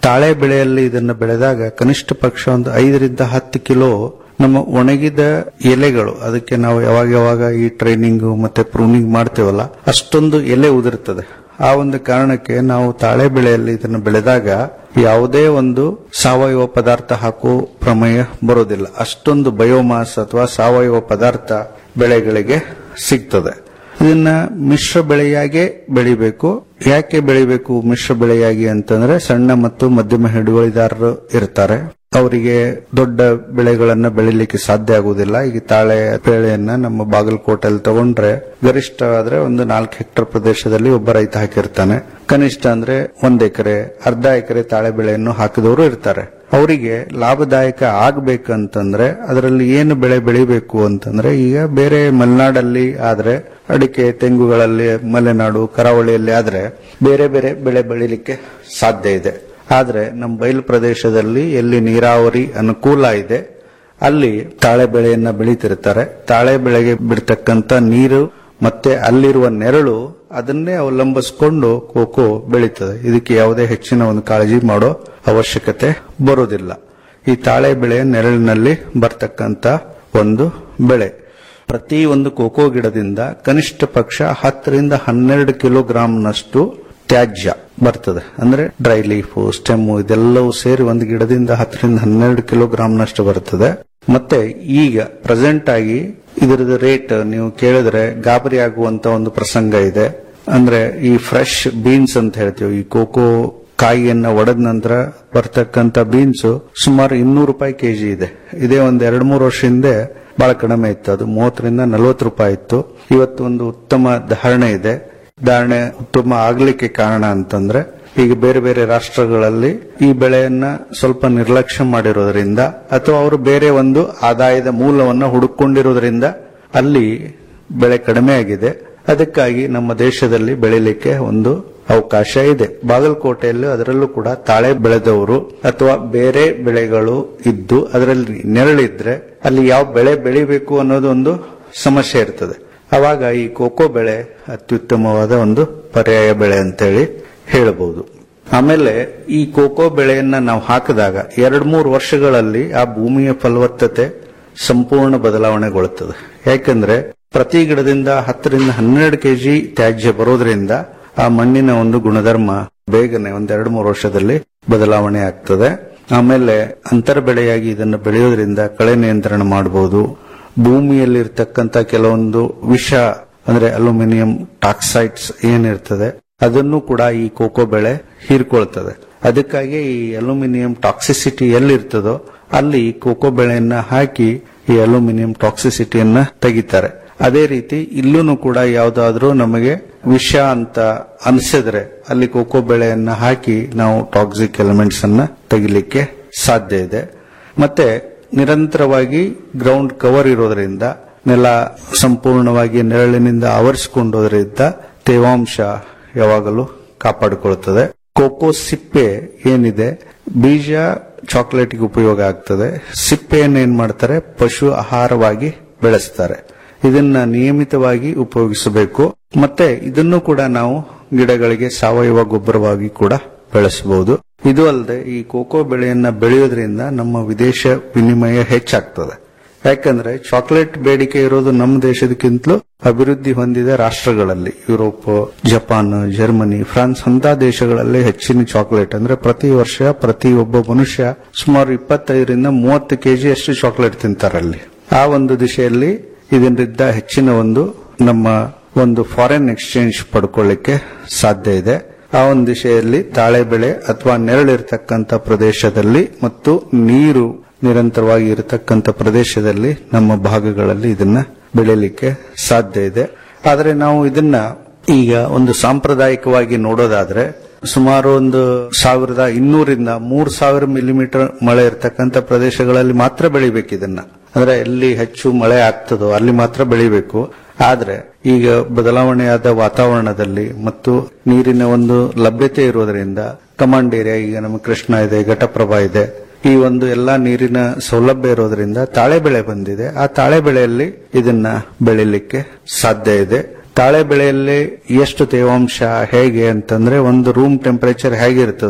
ತಾಳೆ ಬೆಳೆಯಲ್ಲಿ ಇದನ್ನ ಬೆಳೆದಾಗ ಕನಿಷ್ಠ ಪಕ್ಷ ಒಂದು ಐದರಿಂದ ಹತ್ತು ಕಿಲೋ ನಮ್ಮ ಒಣಗಿದ ಎಲೆಗಳು ಅದಕ್ಕೆ ನಾವು ಯಾವಾಗ ಯಾವಾಗ ಈ ಟ್ರೈನಿಂಗ್ ಮತ್ತೆ ಪ್ರೂನಿಂಗ್ ಮಾಡ್ತೇವಲ್ಲ ಅಷ್ಟೊಂದು ಎಲೆ ಉದುರುತ್ತದೆ ಆ ಒಂದು ಕಾರಣಕ್ಕೆ ನಾವು ತಾಳೆ ಬೆಳೆಯಲ್ಲಿ ಇದನ್ನು ಬೆಳೆದಾಗ ಯಾವುದೇ ಒಂದು ಸಾವಯವ ಪದಾರ್ಥ ಹಾಕುವ ಪ್ರಮೇಯ ಬರೋದಿಲ್ಲ ಅಷ್ಟೊಂದು ಬಯೋಮಾಸ್ ಅಥವಾ ಸಾವಯವ ಪದಾರ್ಥ ಬೆಳೆಗಳಿಗೆ ಸಿಗ್ತದೆ ಇದನ್ನ ಮಿಶ್ರ ಬೆಳೆಯಾಗೆ ಬೆಳಿಬೇಕು ಯಾಕೆ ಬೆಳಿಬೇಕು ಮಿಶ್ರ ಬೆಳೆಯಾಗಿ ಅಂತಂದ್ರೆ ಸಣ್ಣ ಮತ್ತು ಮಧ್ಯಮ ಹಿಡುವಳಿದಾರರು ಇರ್ತಾರೆ ಅವರಿಗೆ ದೊಡ್ಡ ಬೆಳೆಗಳನ್ನ ಬೆಳಿಲಿಕ್ಕೆ ಸಾಧ್ಯ ಆಗುವುದಿಲ್ಲ ಈಗ ತಾಳೆ ಬೆಳೆಯನ್ನ ನಮ್ಮ ಬಾಗಲಕೋಟೆಯಲ್ಲಿ ತಗೊಂಡ್ರೆ ಗರಿಷ್ಠ ಆದ್ರೆ ಒಂದು ನಾಲ್ಕು ಹೆಕ್ಟರ್ ಪ್ರದೇಶದಲ್ಲಿ ಒಬ್ಬ ರೈತ ಹಾಕಿರ್ತಾನೆ ಕನಿಷ್ಠ ಅಂದ್ರೆ ಒಂದ್ ಎಕರೆ ಅರ್ಧ ಎಕರೆ ತಾಳೆ ಬೆಳೆಯನ್ನು ಹಾಕಿದವರು ಇರ್ತಾರೆ ಅವರಿಗೆ ಲಾಭದಾಯಕ ಆಗ್ಬೇಕಂತಂದ್ರೆ ಅದರಲ್ಲಿ ಏನು ಬೆಳೆ ಬೆಳಿಬೇಕು ಅಂತಂದ್ರೆ ಈಗ ಬೇರೆ ಮಲೆನಾಡಲ್ಲಿ ಆದ್ರೆ ಅಡಿಕೆ ತೆಂಗುಗಳಲ್ಲಿ ಮಲೆನಾಡು ಕರಾವಳಿಯಲ್ಲಿ ಆದ್ರೆ ಬೇರೆ ಬೇರೆ ಬೆಳೆ ಬೆಳಿಲಿಕ್ಕೆ ಸಾಧ್ಯ ಇದೆ ಆದ್ರೆ ನಮ್ಮ ಬಯಲು ಪ್ರದೇಶದಲ್ಲಿ ಎಲ್ಲಿ ನೀರಾವರಿ ಅನುಕೂಲ ಇದೆ ಅಲ್ಲಿ ತಾಳೆ ಬೆಳೆಯನ್ನ ಬೆಳೀತಿರ್ತಾರೆ ತಾಳೆ ಬೆಳೆಗೆ ಬಿಡ್ತಕ್ಕಂತ ನೀರು ಮತ್ತೆ ಅಲ್ಲಿರುವ ನೆರಳು ಅದನ್ನೇ ಅವಲಂಬಿಸಿಕೊಂಡು ಕೋಕೋ ಬೆಳೀತದೆ ಇದಕ್ಕೆ ಯಾವುದೇ ಹೆಚ್ಚಿನ ಒಂದು ಕಾಳಜಿ ಮಾಡೋ ಅವಶ್ಯಕತೆ ಬರೋದಿಲ್ಲ ಈ ತಾಳೆ ಬೆಳೆ ನೆರಳಿನಲ್ಲಿ ಬರ್ತಕ್ಕಂತ ಒಂದು ಬೆಳೆ ಪ್ರತಿ ಒಂದು ಕೋಕೋ ಗಿಡದಿಂದ ಕನಿಷ್ಠ ಪಕ್ಷ ಹತ್ತರಿಂದ ಹನ್ನೆರಡು ಕಿಲೋಗ್ರಾಂನಷ್ಟು ತ್ಯಾಜ್ಯ ಬರ್ತದೆ ಅಂದ್ರೆ ಡ್ರೈ ಲೀಫು ಸ್ಟೆಮ್ಮು ಇದೆಲ್ಲವೂ ಸೇರಿ ಒಂದು ಗಿಡದಿಂದ ಹತ್ತರಿಂದ ಹನ್ನೆರಡು ಕಿಲೋಗ್ರಾಂನಷ್ಟು ಬರ್ತದೆ ಮತ್ತೆ ಈಗ ಪ್ರೆಸೆಂಟ್ ಆಗಿ ಇದರದ ರೇಟ್ ನೀವು ಕೇಳಿದ್ರೆ ಗಾಬರಿ ಆಗುವಂತ ಒಂದು ಪ್ರಸಂಗ ಇದೆ ಅಂದ್ರೆ ಈ ಫ್ರೆಶ್ ಬೀನ್ಸ್ ಅಂತ ಹೇಳ್ತೀವಿ ಈ ಕೋಕೋ ಕಾಯಿಯನ್ನ ಒಡೆದ ನಂತರ ಬರ್ತಕ್ಕಂತ ಬೀನ್ಸ್ ಸುಮಾರು ಇನ್ನೂರು ರೂಪಾಯಿ ಕೆಜಿ ಇದೆ ಇದೇ ಒಂದ್ ಎರಡ್ ಮೂರು ವರ್ಷ ಹಿಂದೆ ಬಹಳ ಕಡಿಮೆ ಇತ್ತು ಅದು ಮೂವತ್ತರಿಂದ ನಲವತ್ತು ರೂಪಾಯಿ ಇತ್ತು ಇವತ್ತು ಒಂದು ಉತ್ತಮ ಧಾರಣೆ ಇದೆ ಧಾರಣೆ ಉತ್ತಮ ಆಗ್ಲಿಕ್ಕೆ ಕಾರಣ ಅಂತಂದ್ರೆ ಈಗ ಬೇರೆ ಬೇರೆ ರಾಷ್ಟ್ರಗಳಲ್ಲಿ ಈ ಬೆಳೆಯನ್ನ ಸ್ವಲ್ಪ ನಿರ್ಲಕ್ಷ್ಯ ಮಾಡಿರೋದ್ರಿಂದ ಅಥವಾ ಅವರು ಬೇರೆ ಒಂದು ಆದಾಯದ ಮೂಲವನ್ನ ಹುಡುಕೊಂಡಿರೋದ್ರಿಂದ ಅಲ್ಲಿ ಬೆಳೆ ಕಡಿಮೆ ಆಗಿದೆ ಅದಕ್ಕಾಗಿ ನಮ್ಮ ದೇಶದಲ್ಲಿ ಬೆಳಿಲಿಕ್ಕೆ ಒಂದು ಅವಕಾಶ ಇದೆ ಬಾಗಲಕೋಟೆಯಲ್ಲಿ ಅದರಲ್ಲೂ ಕೂಡ ತಾಳೆ ಬೆಳೆದವರು ಅಥವಾ ಬೇರೆ ಬೆಳೆಗಳು ಇದ್ದು ಅದರಲ್ಲಿ ನೆರಳಿದ್ರೆ ಅಲ್ಲಿ ಯಾವ ಬೆಳೆ ಬೆಳಿಬೇಕು ಅನ್ನೋದು ಒಂದು ಸಮಸ್ಯೆ ಇರ್ತದೆ ಅವಾಗ ಈ ಕೋಕೋ ಬೆಳೆ ಅತ್ಯುತ್ತಮವಾದ ಒಂದು ಪರ್ಯಾಯ ಬೆಳೆ ಅಂತೇಳಿ ಹೇಳಬಹುದು ಆಮೇಲೆ ಈ ಕೋಕೋ ಬೆಳೆಯನ್ನ ನಾವು ಹಾಕಿದಾಗ ಎರಡ್ ಮೂರು ವರ್ಷಗಳಲ್ಲಿ ಆ ಭೂಮಿಯ ಫಲವತ್ತತೆ ಸಂಪೂರ್ಣ ಬದಲಾವಣೆಗೊಳ್ಳುತ್ತದೆ ಯಾಕಂದ್ರೆ ಪ್ರತಿ ಗಿಡದಿಂದ ಹತ್ತರಿಂದ ಹನ್ನೆರಡು ಕೆಜಿ ತ್ಯಾಜ್ಯ ಬರೋದ್ರಿಂದ ಆ ಮಣ್ಣಿನ ಒಂದು ಗುಣಧರ್ಮ ಬೇಗನೆ ಒಂದೆರಡು ಮೂರು ವರ್ಷದಲ್ಲಿ ಬದಲಾವಣೆ ಆಗ್ತದೆ ಆಮೇಲೆ ಅಂತರ ಬೆಳೆಯಾಗಿ ಇದನ್ನು ಬೆಳೆಯೋದ್ರಿಂದ ಕಳೆ ನಿಯಂತ್ರಣ ಮಾಡಬಹುದು ಭೂಮಿಯಲ್ಲಿರ್ತಕ್ಕಂಥ ಕೆಲವೊಂದು ವಿಷ ಅಂದ್ರೆ ಅಲ್ಯೂಮಿನಿಯಂ ಟಾಕ್ಸೈಡ್ಸ್ ಏನಿರ್ತದೆ ಅದನ್ನು ಕೂಡ ಈ ಕೋಕೋ ಬೆಳೆ ಹೀರ್ಕೊಳ್ತದೆ ಅದಕ್ಕಾಗಿ ಈ ಅಲ್ಯೂಮಿನಿಯಂ ಟಾಕ್ಸಿಸಿಟಿ ಎಲ್ಲಿರ್ತದೋ ಅಲ್ಲಿ ಕೋಕೋ ಬೆಳೆಯನ್ನ ಹಾಕಿ ಈ ಅಲ್ಯೂಮಿನಿಯಂ ಟಾಕ್ಸಿಸಿಟಿಯನ್ನ ತೆಗಿತಾರೆ ಅದೇ ರೀತಿ ಇಲ್ಲೂ ಕೂಡ ಯಾವ್ದಾದ್ರೂ ನಮಗೆ ವಿಷ ಅಂತ ಅನಿಸಿದ್ರೆ ಅಲ್ಲಿ ಕೋಕೋ ಬೆಳೆಯನ್ನ ಹಾಕಿ ನಾವು ಟಾಕ್ಸಿಕ್ ಎಲಿಮೆಂಟ್ಸ್ ಅನ್ನ ತೆಗಿಲಿಕ್ಕೆ ಸಾಧ್ಯ ಇದೆ ಮತ್ತೆ ನಿರಂತರವಾಗಿ ಗ್ರೌಂಡ್ ಕವರ್ ಇರೋದ್ರಿಂದ ನೆಲ ಸಂಪೂರ್ಣವಾಗಿ ನೆರಳಿನಿಂದ ಆವರಿಸಿಕೊಂಡೋದ್ರಿಂದ ತೇವಾಂಶ ಯಾವಾಗಲೂ ಕಾಪಾಡಿಕೊಳ್ಳುತ್ತದೆ ಕೋಕೋ ಸಿಪ್ಪೆ ಏನಿದೆ ಬೀಜ ಚಾಕ್ಲೇಟ್ಗೆ ಉಪಯೋಗ ಆಗ್ತದೆ ಸಿಪ್ಪೆಯನ್ನು ಏನ್ ಮಾಡ್ತಾರೆ ಪಶು ಆಹಾರವಾಗಿ ಬೆಳೆಸ್ತಾರೆ ಇದನ್ನ ನಿಯಮಿತವಾಗಿ ಉಪಯೋಗಿಸಬೇಕು ಮತ್ತೆ ಇದನ್ನು ಕೂಡ ನಾವು ಗಿಡಗಳಿಗೆ ಸಾವಯವ ಗೊಬ್ಬರವಾಗಿ ಕೂಡ ಬೆಳೆಸಬಹುದು ಇದು ಅಲ್ಲದೆ ಈ ಕೋಕೋ ಬೆಳೆಯನ್ನ ಬೆಳೆಯೋದ್ರಿಂದ ನಮ್ಮ ವಿದೇಶ ವಿನಿಮಯ ಹೆಚ್ಚಾಗ್ತದೆ ಯಾಕಂದ್ರೆ ಚಾಕ್ಲೇಟ್ ಬೇಡಿಕೆ ಇರೋದು ನಮ್ಮ ದೇಶದಕ್ಕಿಂತಲೂ ಅಭಿವೃದ್ಧಿ ಹೊಂದಿದ ರಾಷ್ಟ್ರಗಳಲ್ಲಿ ಯುರೋಪ್ ಜಪಾನ್ ಜರ್ಮನಿ ಫ್ರಾನ್ಸ್ ಅಂತ ದೇಶಗಳಲ್ಲಿ ಹೆಚ್ಚಿನ ಚಾಕ್ಲೇಟ್ ಅಂದ್ರೆ ಪ್ರತಿ ವರ್ಷ ಪ್ರತಿ ಒಬ್ಬ ಮನುಷ್ಯ ಸುಮಾರು ಇಪ್ಪತ್ತೈದರಿಂದ ಮೂವತ್ತು ಕೆಜಿ ಅಷ್ಟು ಚಾಕ್ಲೇಟ್ ತಿಂತಾರಲ್ಲಿ ಆ ಒಂದು ದಿಶೆಯಲ್ಲಿ ಇದರಿಂದ ಹೆಚ್ಚಿನ ಒಂದು ನಮ್ಮ ಒಂದು ಫಾರಿನ್ ಎಕ್ಸ್ಚೇಂಜ್ ಪಡ್ಕೊಳ್ಳಿಕ್ಕೆ ಸಾಧ್ಯ ಇದೆ ಆ ಒಂದು ದಿಶೆಯಲ್ಲಿ ತಾಳೆ ಬೆಳೆ ಅಥವಾ ನೆರಳಿರ್ತಕ್ಕಂಥ ಪ್ರದೇಶದಲ್ಲಿ ಮತ್ತು ನೀರು ನಿರಂತರವಾಗಿ ಇರತಕ್ಕಂಥ ಪ್ರದೇಶದಲ್ಲಿ ನಮ್ಮ ಭಾಗಗಳಲ್ಲಿ ಇದನ್ನ ಬೆಳೆಯಲಿಕ್ಕೆ ಸಾಧ್ಯ ಇದೆ ಆದರೆ ನಾವು ಇದನ್ನ ಈಗ ಒಂದು ಸಾಂಪ್ರದಾಯಿಕವಾಗಿ ನೋಡೋದಾದ್ರೆ ಸುಮಾರು ಒಂದು ಸಾವಿರದ ಇನ್ನೂರಿಂದ ಮೂರ್ ಸಾವಿರ ಮಿಲಿಮೀಟರ್ ಮಳೆ ಇರತಕ್ಕಂಥ ಪ್ರದೇಶಗಳಲ್ಲಿ ಮಾತ್ರ ಬೆಳಿಬೇಕು ಇದನ್ನ ಅಂದ್ರೆ ಎಲ್ಲಿ ಹೆಚ್ಚು ಮಳೆ ಆಗ್ತದೋ ಅಲ್ಲಿ ಮಾತ್ರ ಬೆಳಿಬೇಕು ಆದ್ರೆ ಈಗ ಬದಲಾವಣೆಯಾದ ವಾತಾವರಣದಲ್ಲಿ ಮತ್ತು ನೀರಿನ ಒಂದು ಲಭ್ಯತೆ ಇರೋದ್ರಿಂದ ಕಮಾಂಡ್ ಏರಿಯಾ ಈಗ ನಮ್ಮ ಕೃಷ್ಣ ಇದೆ ಘಟಪ್ರಭಾ ಇದೆ ಈ ಒಂದು ಎಲ್ಲಾ ನೀರಿನ ಸೌಲಭ್ಯ ಇರೋದ್ರಿಂದ ತಾಳೆ ಬೆಳೆ ಬಂದಿದೆ ಆ ತಾಳೆ ಬೆಳೆಯಲ್ಲಿ ಇದನ್ನ ಬೆಳಿಲಿಕ್ಕೆ ಸಾಧ್ಯ ಇದೆ ತಾಳೆ ಬೆಳೆಯಲ್ಲಿ ಎಷ್ಟು ತೇವಾಂಶ ಹೇಗೆ ಅಂತಂದ್ರೆ ಒಂದು ರೂಮ್ ಟೆಂಪರೇಚರ್ ಹೇಗಿರ್ತದೋ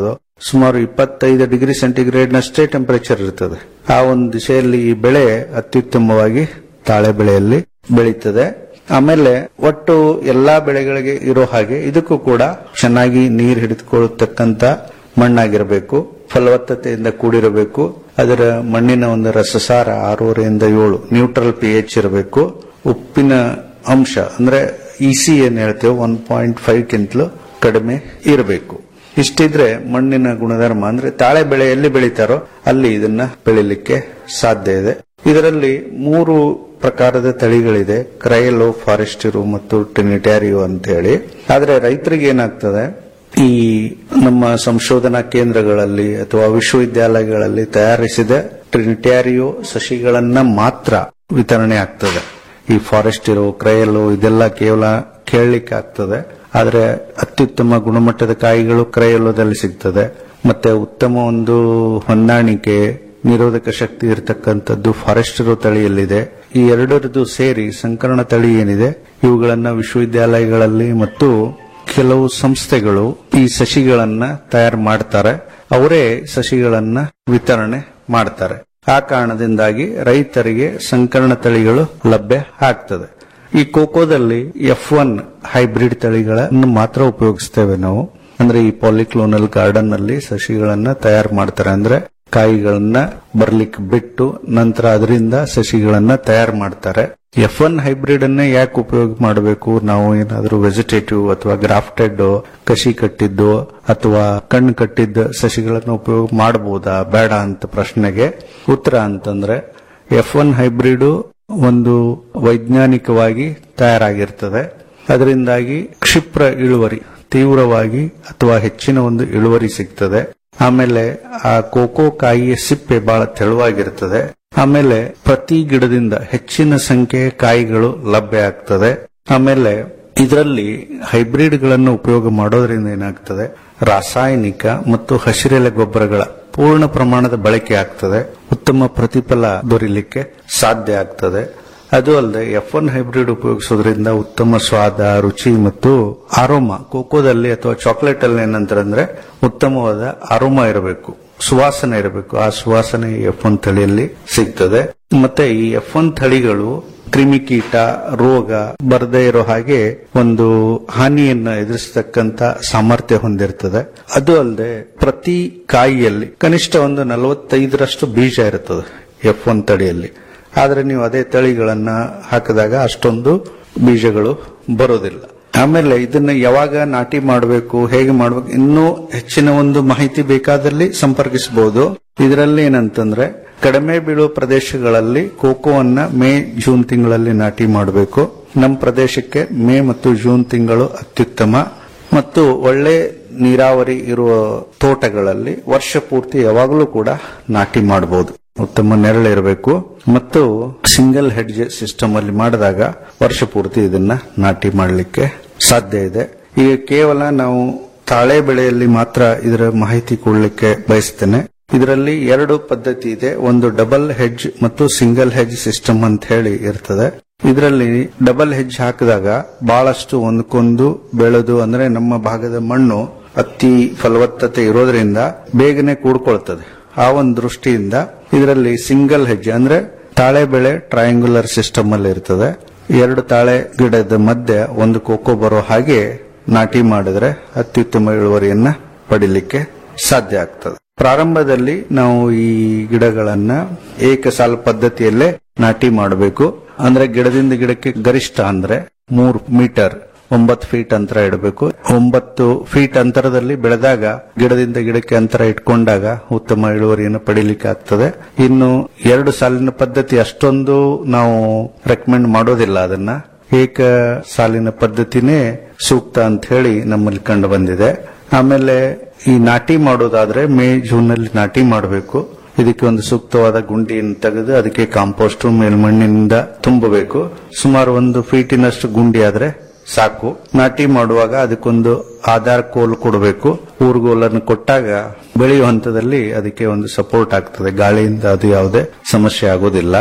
ಸುಮಾರು ಇಪ್ಪತ್ತೈದು ಡಿಗ್ರಿ ಸೆಂಟಿಗ್ರೇಡ್ನಷ್ಟೇ ಟೆಂಪರೇಚರ್ ಇರ್ತದೆ ಆ ಒಂದು ದಿಶೆಯಲ್ಲಿ ಈ ಬೆಳೆ ಅತ್ಯುತ್ತಮವಾಗಿ ತಾಳೆ ಬೆಳೆಯಲ್ಲಿ ಬೆಳೀತದೆ ಆಮೇಲೆ ಒಟ್ಟು ಎಲ್ಲಾ ಬೆಳೆಗಳಿಗೆ ಇರೋ ಹಾಗೆ ಇದಕ್ಕೂ ಕೂಡ ಚೆನ್ನಾಗಿ ನೀರು ಹಿಡಿದುಕೊಳ್ಳತಕ್ಕಂತ ಮಣ್ಣಾಗಿರಬೇಕು ಫಲವತ್ತತೆಯಿಂದ ಕೂಡಿರಬೇಕು ಅದರ ಮಣ್ಣಿನ ಒಂದು ರಸಸಾರ ಆರೂವರೆಯಿಂದ ಏಳು ನ್ಯೂಟ್ರಲ್ ಪಿ ಎಚ್ ಇರಬೇಕು ಉಪ್ಪಿನ ಅಂಶ ಅಂದ್ರೆ ಇಸಿ ಏನ್ ಹೇಳ್ತೇವೆ ಒನ್ ಪಾಯಿಂಟ್ ಫೈವ್ ಕಿಂತಲೂ ಕಡಿಮೆ ಇರಬೇಕು ಇಷ್ಟಿದ್ರೆ ಮಣ್ಣಿನ ಗುಣಧರ್ಮ ಅಂದ್ರೆ ತಾಳೆ ಬೆಳೆ ಎಲ್ಲಿ ಬೆಳೀತಾರೋ ಅಲ್ಲಿ ಇದನ್ನ ಬೆಳಿಲಿಕ್ಕೆ ಸಾಧ್ಯ ಇದೆ ಇದರಲ್ಲಿ ಮೂರು ಪ್ರಕಾರದ ತಳಿಗಳಿದೆ ಕ್ರಯಲೋ ಫಾರೆಸ್ಟಿರು ಮತ್ತು ಟ್ರಿನಿಟ್ಯಾರಿಯೋ ಅಂತ ಹೇಳಿ ಆದ್ರೆ ರೈತರಿಗೆ ಏನಾಗ್ತದೆ ಈ ನಮ್ಮ ಸಂಶೋಧನಾ ಕೇಂದ್ರಗಳಲ್ಲಿ ಅಥವಾ ವಿಶ್ವವಿದ್ಯಾಲಯಗಳಲ್ಲಿ ತಯಾರಿಸಿದ ಟ್ರಿನಿಟ್ಯಾರಿಯೋ ಸಸಿಗಳನ್ನ ಮಾತ್ರ ವಿತರಣೆ ಆಗ್ತದೆ ಈ ಫಾರೆಸ್ಟ್ ಇರೋ ಕ್ರಯಲು ಇದೆಲ್ಲ ಕೇವಲ ಕೇಳಲಿಕ್ಕೆ ಆಗ್ತದೆ ಆದ್ರೆ ಅತ್ಯುತ್ತಮ ಗುಣಮಟ್ಟದ ಕಾಯಿಗಳು ಕ್ರಯಲೋದಲ್ಲಿ ಸಿಗ್ತದೆ ಮತ್ತೆ ಉತ್ತಮ ಒಂದು ಹೊಂದಾಣಿಕೆ ನಿರೋಧಕ ಶಕ್ತಿ ಇರತಕ್ಕಂಥದ್ದು ಫಾರೆಸ್ಟ್ ಇರೋ ತಳಿಯಲ್ಲಿದೆ ಈ ಎರಡರದ್ದು ಸೇರಿ ಸಂಕರಣ ತಳಿ ಏನಿದೆ ಇವುಗಳನ್ನ ವಿಶ್ವವಿದ್ಯಾಲಯಗಳಲ್ಲಿ ಮತ್ತು ಕೆಲವು ಸಂಸ್ಥೆಗಳು ಈ ಸಸಿಗಳನ್ನ ತಯಾರು ಮಾಡ್ತಾರೆ ಅವರೇ ಸಸಿಗಳನ್ನ ವಿತರಣೆ ಮಾಡ್ತಾರೆ ಆ ಕಾರಣದಿಂದಾಗಿ ರೈತರಿಗೆ ಸಂಕರಣ ತಳಿಗಳು ಲಭ್ಯ ಆಗ್ತದೆ ಈ ಕೋಕೋದಲ್ಲಿ ಎಫ್ ಒನ್ ಹೈಬ್ರಿಡ್ ತಳಿಗಳನ್ನು ಮಾತ್ರ ಉಪಯೋಗಿಸ್ತೇವೆ ನಾವು ಅಂದ್ರೆ ಈ ಪಾಲಿಕ್ಲೋನಲ್ ಗಾರ್ಡನ್ ನಲ್ಲಿ ಸಸಿಗಳನ್ನ ತಯಾರು ಮಾಡ್ತಾರೆ ಅಂದ್ರೆ ಕಾಯಿಗಳನ್ನ ಬರ್ಲಿಕ್ಕೆ ಬಿಟ್ಟು ನಂತರ ಅದರಿಂದ ಸಸಿಗಳನ್ನ ತಯಾರು ಮಾಡ್ತಾರೆ ಎಫ್ ಒನ್ ಹೈಬ್ರಿಡ್ ಅನ್ನೇ ಯಾಕೆ ಉಪಯೋಗ ಮಾಡಬೇಕು ನಾವು ಏನಾದರೂ ವೆಜಿಟೇಟಿವ್ ಅಥವಾ ಗ್ರಾಫ್ಟೆಡ್ ಕಸಿ ಕಟ್ಟಿದ್ದು ಅಥವಾ ಕಣ್ಣು ಕಟ್ಟಿದ್ದ ಸಸಿಗಳನ್ನ ಉಪಯೋಗ ಮಾಡಬಹುದಾ ಬೇಡ ಅಂತ ಪ್ರಶ್ನೆಗೆ ಉತ್ತರ ಅಂತಂದ್ರೆ ಎಫ್ ಒನ್ ಹೈಬ್ರಿಡ್ ಒಂದು ವೈಜ್ಞಾನಿಕವಾಗಿ ತಯಾರಾಗಿರ್ತದೆ ಅದರಿಂದಾಗಿ ಕ್ಷಿಪ್ರ ಇಳುವರಿ ತೀವ್ರವಾಗಿ ಅಥವಾ ಹೆಚ್ಚಿನ ಒಂದು ಇಳುವರಿ ಸಿಗ್ತದೆ ಆಮೇಲೆ ಆ ಕೋಕೋ ಕಾಯಿಯ ಸಿಪ್ಪೆ ಬಹಳ ತೆಳುವಾಗಿರ್ತದೆ ಆಮೇಲೆ ಪ್ರತಿ ಗಿಡದಿಂದ ಹೆಚ್ಚಿನ ಸಂಖ್ಯೆಯ ಕಾಯಿಗಳು ಲಭ್ಯ ಆಗ್ತದೆ ಆಮೇಲೆ ಇದರಲ್ಲಿ ಹೈಬ್ರಿಡ್ ಗಳನ್ನು ಉಪಯೋಗ ಮಾಡೋದ್ರಿಂದ ಏನಾಗ್ತದೆ ರಾಸಾಯನಿಕ ಮತ್ತು ಹಸಿರೆಲೆ ಗೊಬ್ಬರಗಳ ಪೂರ್ಣ ಪ್ರಮಾಣದ ಬಳಕೆ ಆಗ್ತದೆ ಉತ್ತಮ ಪ್ರತಿಫಲ ದೊರೆಯಲಿಕ್ಕೆ ಸಾಧ್ಯ ಆಗ್ತದೆ ಅದು ಅಲ್ಲದೆ ಎಫ್ ಒನ್ ಹೈಬ್ರಿಡ್ ಉಪಯೋಗಿಸೋದ್ರಿಂದ ಉತ್ತಮ ಸ್ವಾದ ರುಚಿ ಮತ್ತು ಆರೋಮ ಕೋಕೋದಲ್ಲಿ ಅಥವಾ ಚಾಕ್ಲೇಟ್ ಅಲ್ಲಿ ಏನಂತಾರೆ ಉತ್ತಮವಾದ ಆರೋಮ ಇರಬೇಕು ಸುವಾಸನೆ ಇರಬೇಕು ಆ ಸುವಾಸನೆ ಎಫ್ ಒನ್ ತಳಿಯಲ್ಲಿ ಸಿಗ್ತದೆ ಮತ್ತೆ ಈ ಎಫ್ ಒನ್ ತಳಿಗಳು ಕ್ರಿಮಿಕೀಟ ರೋಗ ಬರದೇ ಇರೋ ಹಾಗೆ ಒಂದು ಹಾನಿಯನ್ನ ಎದುರಿಸತಕ್ಕಂತ ಸಾಮರ್ಥ್ಯ ಹೊಂದಿರ್ತದೆ ಅದು ಅಲ್ಲದೆ ಪ್ರತಿ ಕಾಯಿಯಲ್ಲಿ ಕನಿಷ್ಠ ಒಂದು ನಲವತ್ತೈದರಷ್ಟು ಬೀಜ ಇರುತ್ತದೆ ಎಫ್ ಒನ್ ತಳಿಯಲ್ಲಿ ಆದ್ರೆ ನೀವು ಅದೇ ತಳಿಗಳನ್ನ ಹಾಕಿದಾಗ ಅಷ್ಟೊಂದು ಬೀಜಗಳು ಬರೋದಿಲ್ಲ ಆಮೇಲೆ ಇದನ್ನ ಯಾವಾಗ ನಾಟಿ ಮಾಡಬೇಕು ಹೇಗೆ ಮಾಡಬೇಕು ಇನ್ನೂ ಹೆಚ್ಚಿನ ಒಂದು ಮಾಹಿತಿ ಬೇಕಾದಲ್ಲಿ ಸಂಪರ್ಕಿಸಬಹುದು ಇದರಲ್ಲಿ ಏನಂತಂದ್ರೆ ಕಡಿಮೆ ಬೀಳುವ ಪ್ರದೇಶಗಳಲ್ಲಿ ಕೋಕೋವನ್ನ ಮೇ ಜೂನ್ ತಿಂಗಳಲ್ಲಿ ನಾಟಿ ಮಾಡಬೇಕು ನಮ್ಮ ಪ್ರದೇಶಕ್ಕೆ ಮೇ ಮತ್ತು ಜೂನ್ ತಿಂಗಳು ಅತ್ಯುತ್ತಮ ಮತ್ತು ಒಳ್ಳೆ ನೀರಾವರಿ ಇರುವ ತೋಟಗಳಲ್ಲಿ ವರ್ಷ ಪೂರ್ತಿ ಯಾವಾಗಲೂ ಕೂಡ ನಾಟಿ ಮಾಡಬಹುದು ಉತ್ತಮ ನೆರಳಿರಬೇಕು ಮತ್ತು ಸಿಂಗಲ್ ಹೆಡ್ಜ್ ಸಿಸ್ಟಮ್ ಅಲ್ಲಿ ಮಾಡಿದಾಗ ವರ್ಷ ಪೂರ್ತಿ ಇದನ್ನ ನಾಟಿ ಮಾಡಲಿಕ್ಕೆ ಸಾಧ್ಯ ಇದೆ ಈಗ ಕೇವಲ ನಾವು ತಾಳೆ ಬೆಳೆಯಲ್ಲಿ ಮಾತ್ರ ಇದರ ಮಾಹಿತಿ ಕೊಡಲಿಕ್ಕೆ ಬಯಸ್ತೇನೆ ಇದರಲ್ಲಿ ಎರಡು ಪದ್ಧತಿ ಇದೆ ಒಂದು ಡಬಲ್ ಹೆಡ್ಜ್ ಮತ್ತು ಸಿಂಗಲ್ ಹೆಡ್ಜ್ ಸಿಸ್ಟಮ್ ಅಂತ ಹೇಳಿ ಇರ್ತದೆ ಇದರಲ್ಲಿ ಡಬಲ್ ಹೆಡ್ಜ್ ಹಾಕಿದಾಗ ಬಹಳಷ್ಟು ಒಂದಕ್ಕೊಂದು ಬೆಳೆದು ಅಂದ್ರೆ ನಮ್ಮ ಭಾಗದ ಮಣ್ಣು ಅತಿ ಫಲವತ್ತತೆ ಇರೋದ್ರಿಂದ ಬೇಗನೆ ಕೂಡ್ಕೊಳ್ತದೆ ಆ ಒಂದು ದೃಷ್ಟಿಯಿಂದ ಇದರಲ್ಲಿ ಸಿಂಗಲ್ ಹೆಜ್ಜೆ ಅಂದ್ರೆ ತಾಳೆ ಬೆಳೆ ಟ್ರಯಾಂಗುಲರ್ ಸಿಸ್ಟಮ್ ಅಲ್ಲಿ ಇರ್ತದೆ ಎರಡು ತಾಳೆ ಗಿಡದ ಮಧ್ಯೆ ಒಂದು ಕೋಕೋ ಬರೋ ಹಾಗೆ ನಾಟಿ ಮಾಡಿದ್ರೆ ಅತ್ಯುತ್ತಮ ಇಳುವರಿಯನ್ನ ಪಡಿಲಿಕ್ಕೆ ಸಾಧ್ಯ ಆಗ್ತದೆ ಪ್ರಾರಂಭದಲ್ಲಿ ನಾವು ಈ ಗಿಡಗಳನ್ನ ಏಕಸಾಲ ಪದ್ಧತಿಯಲ್ಲೇ ನಾಟಿ ಮಾಡಬೇಕು ಅಂದ್ರೆ ಗಿಡದಿಂದ ಗಿಡಕ್ಕೆ ಗರಿಷ್ಠ ಅಂದ್ರೆ ಮೂರು ಮೀಟರ್ ಒಂಬತ್ತು ಫೀಟ್ ಅಂತರ ಇಡಬೇಕು ಒಂಬತ್ತು ಫೀಟ್ ಅಂತರದಲ್ಲಿ ಬೆಳೆದಾಗ ಗಿಡದಿಂದ ಗಿಡಕ್ಕೆ ಅಂತರ ಇಟ್ಕೊಂಡಾಗ ಉತ್ತಮ ಇಳುವರಿಯನ್ನು ಪಡಿಲಿಕ್ಕೆ ಆಗ್ತದೆ ಇನ್ನು ಎರಡು ಸಾಲಿನ ಪದ್ಧತಿ ಅಷ್ಟೊಂದು ನಾವು ರೆಕಮೆಂಡ್ ಮಾಡೋದಿಲ್ಲ ಅದನ್ನ ಏಕ ಸಾಲಿನ ಪದ್ಧತಿನೇ ಸೂಕ್ತ ಅಂತ ಹೇಳಿ ನಮ್ಮಲ್ಲಿ ಕಂಡು ಬಂದಿದೆ ಆಮೇಲೆ ಈ ನಾಟಿ ಮಾಡೋದಾದ್ರೆ ಮೇ ಜೂನ್ ನಲ್ಲಿ ನಾಟಿ ಮಾಡಬೇಕು ಇದಕ್ಕೆ ಒಂದು ಸೂಕ್ತವಾದ ಗುಂಡಿಯನ್ನು ತೆಗೆದು ಅದಕ್ಕೆ ಕಾಂಪೋಸ್ಟ್ ಮೇಲ್ಮಣ್ಣಿನಿಂದ ತುಂಬಬೇಕು ಸುಮಾರು ಒಂದು ಫೀಟಿನಷ್ಟು ಗುಂಡಿ ಆದ್ರೆ ಸಾಕು ನಾಟಿ ಮಾಡುವಾಗ ಅದಕ್ಕೊಂದು ಆಧಾರ್ ಕೋಲ್ ಕೊಡಬೇಕು ಊರ್ಗೋಲನ್ನು ಕೊಟ್ಟಾಗ ಬೆಳೆಯುವ ಹಂತದಲ್ಲಿ ಅದಕ್ಕೆ ಒಂದು ಸಪೋರ್ಟ್ ಆಗ್ತದೆ ಗಾಳಿಯಿಂದ ಅದು ಯಾವುದೇ ಸಮಸ್ಯೆ ಆಗೋದಿಲ್ಲ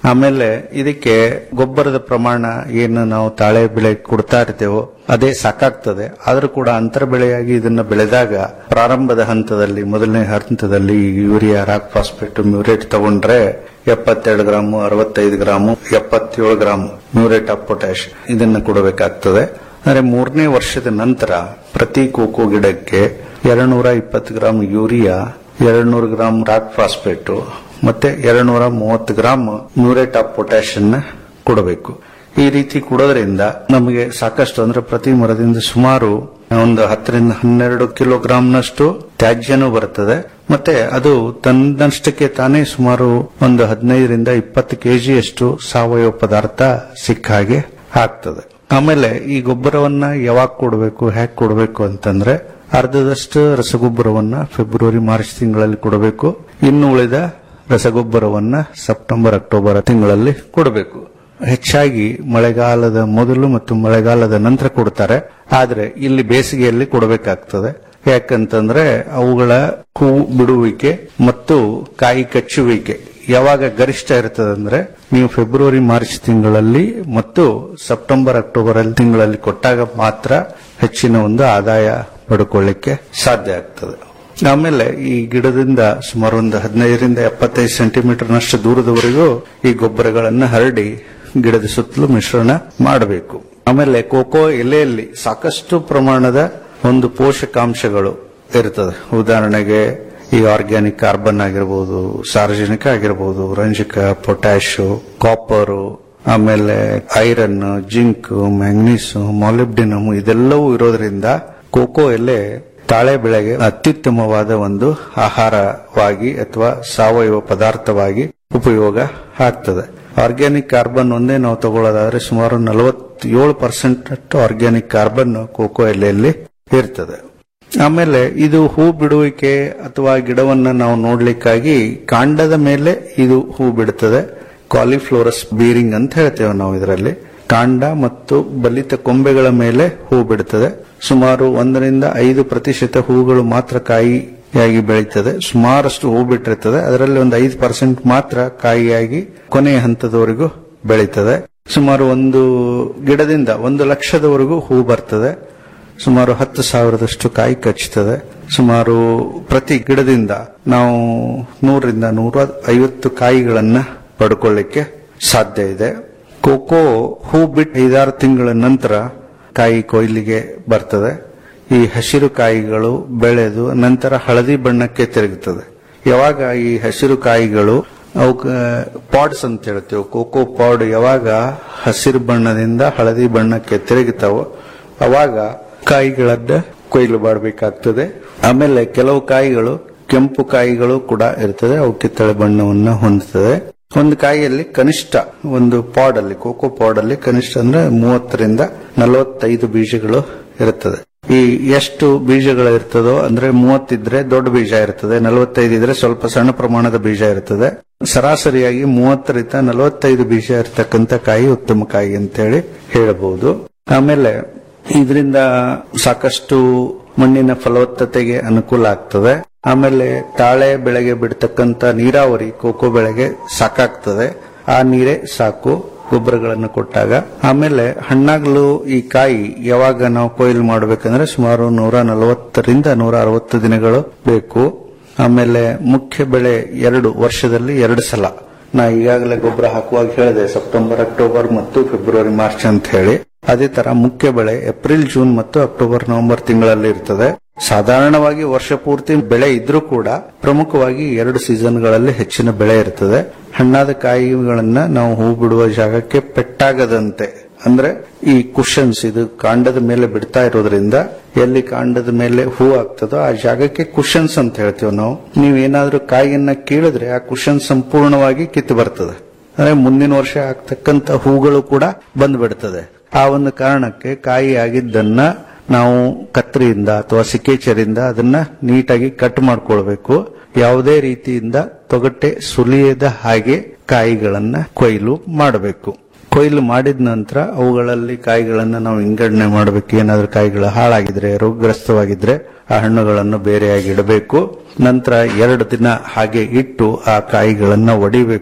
ಆಮೇಲೆ ಇದಕ್ಕೆ ಗೊಬ್ಬರದ ಪ್ರಮಾಣ ಏನು ನಾವು ತಾಳೆ ಬೆಳೆ ಕೊಡ್ತಾ ಇರ್ತೇವೋ ಅದೇ ಸಾಕಾಗ್ತದೆ ಆದ್ರೂ ಕೂಡ ಅಂತರ ಬೆಳೆಯಾಗಿ ಇದನ್ನ ಬೆಳೆದಾಗ ಪ್ರಾರಂಭದ ಹಂತದಲ್ಲಿ ಮೊದಲನೇ ಹಂತದಲ್ಲಿ ಯೂರಿಯಾ ರಾಕ್ ಫಾಸ್ಫೇಟ್ ಮ್ಯೂರೇಟ್ ತಗೊಂಡ್ರೆ ಎಪ್ಪತ್ತೆರಡು ಗ್ರಾಮು ಅರವತ್ತೈದು ಗ್ರಾಮು ಎಪ್ಪತ್ತೇಳು ಗ್ರಾಮ್ ಮ್ಯೂರೇಟ್ ಆಫ್ ಪೊಟ್ಯಾಶ್ ಇದನ್ನ ಕೊಡಬೇಕಾಗ್ತದೆ ಅಂದ್ರೆ ಮೂರನೇ ವರ್ಷದ ನಂತರ ಪ್ರತಿ ಕೋಕೋ ಗಿಡಕ್ಕೆ ಎರಡ್ನೂರ ಇಪ್ಪತ್ತು ಗ್ರಾಂ ಯೂರಿಯಾ ಎರಡ್ನೂರು ಗ್ರಾಂ ರಾಕ್ ಫಾಸ್ಫೇಟ್ ಮತ್ತೆ ಎರಡ್ನೂರ ಮೂವತ್ತು ಗ್ರಾಂ ಮ್ಯೂರೇಟ್ ಆಫ್ ಪೊಟ್ಯಾಶ್ ಅನ್ನ ಕೊಡಬೇಕು ಈ ರೀತಿ ಕೊಡೋದ್ರಿಂದ ನಮಗೆ ಸಾಕಷ್ಟು ಅಂದ್ರೆ ಪ್ರತಿ ಮರದಿಂದ ಸುಮಾರು ಒಂದು ಹತ್ತರಿಂದ ಹನ್ನೆರಡು ಕಿಲೋಗ್ರಾಂನಷ್ಟು ತ್ಯಾಜ್ಯನೂ ಬರುತ್ತದೆ ಮತ್ತೆ ಅದು ತನ್ನಷ್ಟಕ್ಕೆ ತಾನೇ ಸುಮಾರು ಒಂದು ಹದಿನೈದರಿಂದ ಇಪ್ಪತ್ತು ಕೆಜಿಯಷ್ಟು ಸಾವಯವ ಪದಾರ್ಥ ಸಿಕ್ಕ ಹಾಗೆ ಆಗ್ತದೆ ಆಮೇಲೆ ಈ ಗೊಬ್ಬರವನ್ನ ಯಾವಾಗ ಕೊಡಬೇಕು ಹೇಗೆ ಕೊಡಬೇಕು ಅಂತಂದ್ರೆ ಅರ್ಧದಷ್ಟು ರಸಗೊಬ್ಬರವನ್ನ ಫೆಬ್ರವರಿ ಮಾರ್ಚ್ ತಿಂಗಳಲ್ಲಿ ಕೊಡಬೇಕು ಇನ್ನು ಉಳಿದ ರಸಗೊಬ್ಬರವನ್ನ ಸೆಪ್ಟೆಂಬರ್ ಅಕ್ಟೋಬರ್ ತಿಂಗಳಲ್ಲಿ ಕೊಡಬೇಕು ಹೆಚ್ಚಾಗಿ ಮಳೆಗಾಲದ ಮೊದಲು ಮತ್ತು ಮಳೆಗಾಲದ ನಂತರ ಕೊಡ್ತಾರೆ ಆದ್ರೆ ಇಲ್ಲಿ ಬೇಸಿಗೆಯಲ್ಲಿ ಕೊಡಬೇಕಾಗ್ತದೆ ಯಾಕಂತಂದ್ರೆ ಅವುಗಳ ಹೂ ಬಿಡುವಿಕೆ ಮತ್ತು ಕಾಯಿ ಕಚ್ಚುವಿಕೆ ಯಾವಾಗ ಗರಿಷ್ಠ ಇರ್ತದೆ ಅಂದ್ರೆ ನೀವು ಫೆಬ್ರವರಿ ಮಾರ್ಚ್ ತಿಂಗಳಲ್ಲಿ ಮತ್ತು ಸೆಪ್ಟೆಂಬರ್ ಅಕ್ಟೋಬರ್ ಅಲ್ಲಿ ತಿಂಗಳಲ್ಲಿ ಕೊಟ್ಟಾಗ ಮಾತ್ರ ಹೆಚ್ಚಿನ ಒಂದು ಆದಾಯ ಪಡ್ಕೊಳ್ಳಿಕ್ಕೆ ಸಾಧ್ಯ ಆಗ್ತದೆ ಆಮೇಲೆ ಈ ಗಿಡದಿಂದ ಸುಮಾರು ಒಂದು ಹದಿನೈದರಿಂದ ಎಪ್ಪತ್ತೈದು ಸೆಂಟಿಮೀಟರ್ನಷ್ಟು ದೂರದವರೆಗೂ ಈ ಗೊಬ್ಬರಗಳನ್ನು ಹರಡಿ ಗಿಡದ ಸುತ್ತಲೂ ಮಿಶ್ರಣ ಮಾಡಬೇಕು ಆಮೇಲೆ ಕೋಕೋ ಎಲೆಯಲ್ಲಿ ಸಾಕಷ್ಟು ಪ್ರಮಾಣದ ಒಂದು ಪೋಷಕಾಂಶಗಳು ಇರ್ತದೆ ಉದಾಹರಣೆಗೆ ಈ ಆರ್ಗ್ಯಾನಿಕ್ ಕಾರ್ಬನ್ ಆಗಿರ್ಬೋದು ಸಾರ್ವಜನಿಕ ಆಗಿರ್ಬೋದು ರಂಜಕ ಪೊಟ್ಯಾಶು ಕಾಪರು ಆಮೇಲೆ ಐರನ್ ಜಿಂಕ್ ಮ್ಯಾಂಗ್ನೀಸ್ ಮಾಲಿಬ್ಡಿನಮ್ ಇದೆಲ್ಲವೂ ಇರೋದ್ರಿಂದ ಕೋಕೋ ಎಲೆ ತಾಳೆ ಬೆಳೆಗೆ ಅತ್ಯುತ್ತಮವಾದ ಒಂದು ಆಹಾರವಾಗಿ ಅಥವಾ ಸಾವಯವ ಪದಾರ್ಥವಾಗಿ ಉಪಯೋಗ ಆಗ್ತದೆ ಆರ್ಗ್ಯಾನಿಕ್ ಕಾರ್ಬನ್ ಒಂದೇ ನಾವು ತಗೊಳ್ಳೋದಾದ್ರೆ ಸುಮಾರು ನಲವತ್ತೇಳು ಪರ್ಸೆಂಟ್ ಅಷ್ಟು ಆರ್ಗ್ಯಾನಿಕ್ ಕಾರ್ಬನ್ ಕೋಕೋ ಎಲೆಯಲ್ಲಿ ಇರ್ತದೆ ಆಮೇಲೆ ಇದು ಹೂ ಬಿಡುವಿಕೆ ಅಥವಾ ಗಿಡವನ್ನ ನಾವು ನೋಡ್ಲಿಕ್ಕಾಗಿ ಕಾಂಡದ ಮೇಲೆ ಇದು ಹೂ ಬಿಡುತ್ತದೆ ಕಾಲಿಫ್ಲೋರಸ್ ಬೀರಿಂಗ್ ಅಂತ ಹೇಳ್ತೇವೆ ನಾವು ಇದರಲ್ಲಿ ಕಾಂಡ ಮತ್ತು ಬಲಿತ ಕೊಂಬೆಗಳ ಮೇಲೆ ಹೂ ಬಿಡುತ್ತದೆ ಸುಮಾರು ಒಂದರಿಂದ ಐದು ಪ್ರತಿಶತ ಹೂಗಳು ಮಾತ್ರ ಕಾಯಿಯಾಗಿ ಬೆಳೀತದೆ ಸುಮಾರಷ್ಟು ಹೂ ಬಿಟ್ಟಿರ್ತದೆ ಅದರಲ್ಲಿ ಒಂದು ಐದು ಪರ್ಸೆಂಟ್ ಮಾತ್ರ ಕಾಯಿಯಾಗಿ ಕೊನೆಯ ಹಂತದವರೆಗೂ ಬೆಳೀತದೆ ಸುಮಾರು ಒಂದು ಗಿಡದಿಂದ ಒಂದು ಲಕ್ಷದವರೆಗೂ ಹೂ ಬರ್ತದೆ ಸುಮಾರು ಹತ್ತು ಸಾವಿರದಷ್ಟು ಕಾಯಿ ಕಚ್ಚುತ್ತದೆ ಸುಮಾರು ಪ್ರತಿ ಗಿಡದಿಂದ ನಾವು ನೂರರಿಂದ ನೂರ ಐವತ್ತು ಕಾಯಿಗಳನ್ನ ಪಡ್ಕೊಳ್ಳಿಕ್ಕೆ ಸಾಧ್ಯ ಇದೆ ಕೋಕೋ ಹೂ ಬಿಟ್ಟು ಐದಾರು ತಿಂಗಳ ನಂತರ ಕಾಯಿ ಕೊಯ್ಲಿಗೆ ಬರ್ತದೆ ಈ ಹಸಿರು ಕಾಯಿಗಳು ಬೆಳೆದು ನಂತರ ಹಳದಿ ಬಣ್ಣಕ್ಕೆ ತಿರುಗುತ್ತದೆ ಯಾವಾಗ ಈ ಹಸಿರು ಕಾಯಿಗಳು ಅವಕ್ಕೆ ಪಾಡ್ಸ್ ಅಂತ ಹೇಳ್ತೇವೆ ಕೋಕೋ ಪಾಡ್ ಯಾವಾಗ ಹಸಿರು ಬಣ್ಣದಿಂದ ಹಳದಿ ಬಣ್ಣಕ್ಕೆ ತಿರುಗುತ್ತಾವೋ ಅವಾಗ ಕಾಯಿಗಳನ್ನ ಕೊಯ್ಲು ಮಾಡಬೇಕಾಗ್ತದೆ ಆಮೇಲೆ ಕೆಲವು ಕಾಯಿಗಳು ಕೆಂಪು ಕಾಯಿಗಳು ಕೂಡ ಇರ್ತದೆ ಅವು ಕಿತ್ತಳೆ ಬಣ್ಣವನ್ನ ಹೊಂದುತ್ತದೆ ಒಂದು ಕಾಯಿಯಲ್ಲಿ ಕನಿಷ್ಠ ಒಂದು ಪಾಡ್ ಅಲ್ಲಿ ಕೋಕೋ ಪಾಡ್ ಅಲ್ಲಿ ಕನಿಷ್ಠ ಅಂದ್ರೆ ಮೂವತ್ತರಿಂದ ನಲವತ್ತೈದು ಬೀಜಗಳು ಇರುತ್ತದೆ ಈ ಎಷ್ಟು ಬೀಜಗಳು ಇರ್ತದೋ ಅಂದ್ರೆ ಮೂವತ್ತಿದ್ರೆ ದೊಡ್ಡ ಬೀಜ ಇರ್ತದೆ ನಲವತ್ತೈದು ಇದ್ರೆ ಸ್ವಲ್ಪ ಸಣ್ಣ ಪ್ರಮಾಣದ ಬೀಜ ಇರ್ತದೆ ಸರಾಸರಿಯಾಗಿ ಮೂವತ್ತರಿಂದ ನಲವತ್ತೈದು ಬೀಜ ಇರತಕ್ಕಂತ ಕಾಯಿ ಉತ್ತಮ ಕಾಯಿ ಅಂತೇಳಿ ಹೇಳಬಹುದು ಆಮೇಲೆ ಇದರಿಂದ ಸಾಕಷ್ಟು ಮಣ್ಣಿನ ಫಲವತ್ತತೆಗೆ ಅನುಕೂಲ ಆಗ್ತದೆ ಆಮೇಲೆ ತಾಳೆ ಬೆಳೆಗೆ ಬಿಡ್ತಕ್ಕಂತ ನೀರಾವರಿ ಕೋಕೋ ಬೆಳೆಗೆ ಸಾಕಾಗ್ತದೆ ಆ ನೀರೇ ಸಾಕು ಗೊಬ್ಬರಗಳನ್ನು ಕೊಟ್ಟಾಗ ಆಮೇಲೆ ಹಣ್ಣಾಗಲು ಈ ಕಾಯಿ ಯಾವಾಗ ನಾವು ಕೊಯ್ಲು ಮಾಡಬೇಕಂದ್ರೆ ಸುಮಾರು ನೂರ ನಲವತ್ತರಿಂದ ನೂರ ಅರವತ್ತು ದಿನಗಳು ಬೇಕು ಆಮೇಲೆ ಮುಖ್ಯ ಬೆಳೆ ಎರಡು ವರ್ಷದಲ್ಲಿ ಎರಡು ಸಲ ನಾ ಈಗಾಗಲೇ ಗೊಬ್ಬರ ಹಾಕುವಾಗ ಹೇಳಿದೆ ಸೆಪ್ಟೆಂಬರ್ ಅಕ್ಟೋಬರ್ ಮತ್ತು ಫೆಬ್ರವರಿ ಮಾರ್ಚ್ ಅಂತ ಹೇಳಿ ಅದೇ ತರ ಮುಖ್ಯ ಬೆಳೆ ಏಪ್ರಿಲ್ ಜೂನ್ ಮತ್ತು ಅಕ್ಟೋಬರ್ ನವೆಂಬರ್ ತಿಂಗಳಲ್ಲಿ ಇರ್ತದೆ ಸಾಧಾರಣವಾಗಿ ವರ್ಷ ಪೂರ್ತಿ ಬೆಳೆ ಇದ್ರೂ ಕೂಡ ಪ್ರಮುಖವಾಗಿ ಎರಡು ಸೀಸನ್ಗಳಲ್ಲಿ ಹೆಚ್ಚಿನ ಬೆಳೆ ಇರ್ತದೆ ಹಣ್ಣಾದ ಕಾಯಿಗಳನ್ನ ನಾವು ಹೂ ಬಿಡುವ ಜಾಗಕ್ಕೆ ಪೆಟ್ಟಾಗದಂತೆ ಅಂದ್ರೆ ಈ ಕುಷನ್ಸ್ ಇದು ಕಾಂಡದ ಮೇಲೆ ಬಿಡ್ತಾ ಇರೋದ್ರಿಂದ ಎಲ್ಲಿ ಕಾಂಡದ ಮೇಲೆ ಹೂ ಆಗ್ತದೋ ಆ ಜಾಗಕ್ಕೆ ಕುಷನ್ಸ್ ಅಂತ ಹೇಳ್ತೇವೆ ನಾವು ನೀವೇನಾದ್ರೂ ಕಾಯಿಯನ್ನ ಕೀಳಿದ್ರೆ ಆ ಕುಷನ್ ಸಂಪೂರ್ಣವಾಗಿ ಕಿತ್ತು ಬರ್ತದೆ ಅಂದ್ರೆ ಮುಂದಿನ ವರ್ಷ ಆಗ್ತಕ್ಕಂತ ಹೂಗಳು ಕೂಡ ಬಂದ್ಬಿಡ್ತದೆ ಆ ಒಂದು ಕಾರಣಕ್ಕೆ ಕಾಯಿ ಆಗಿದ್ದನ್ನ ನಾವು ಕತ್ರಿಯಿಂದ ಅಥವಾ ಸಿಕೇಚರಿಂದ ಅದನ್ನ ನೀಟಾಗಿ ಕಟ್ ಮಾಡ್ಕೊಳ್ಬೇಕು ಯಾವುದೇ ರೀತಿಯಿಂದ ತೊಗಟೆ ಸುಲಿಯದ ಹಾಗೆ ಕಾಯಿಗಳನ್ನ ಕೊಯ್ಲು ಮಾಡಬೇಕು ಕೊಯ್ಲು ಮಾಡಿದ ನಂತರ ಅವುಗಳಲ್ಲಿ ಕಾಯಿಗಳನ್ನ ನಾವು ವಿಂಗಡಣೆ ಮಾಡಬೇಕು ಏನಾದ್ರೂ ಕಾಯಿಗಳು ಹಾಳಾಗಿದ್ರೆ ರೋಗಗ್ರಸ್ತವಾಗಿದ್ರೆ ಆ ಹಣ್ಣುಗಳನ್ನು ಬೇರೆಯಾಗಿ ಇಡಬೇಕು ನಂತರ ಎರಡು ದಿನ ಹಾಗೆ ಇಟ್ಟು ಆ ಕಾಯಿಗಳನ್ನ ಒಡಿಬೇಕು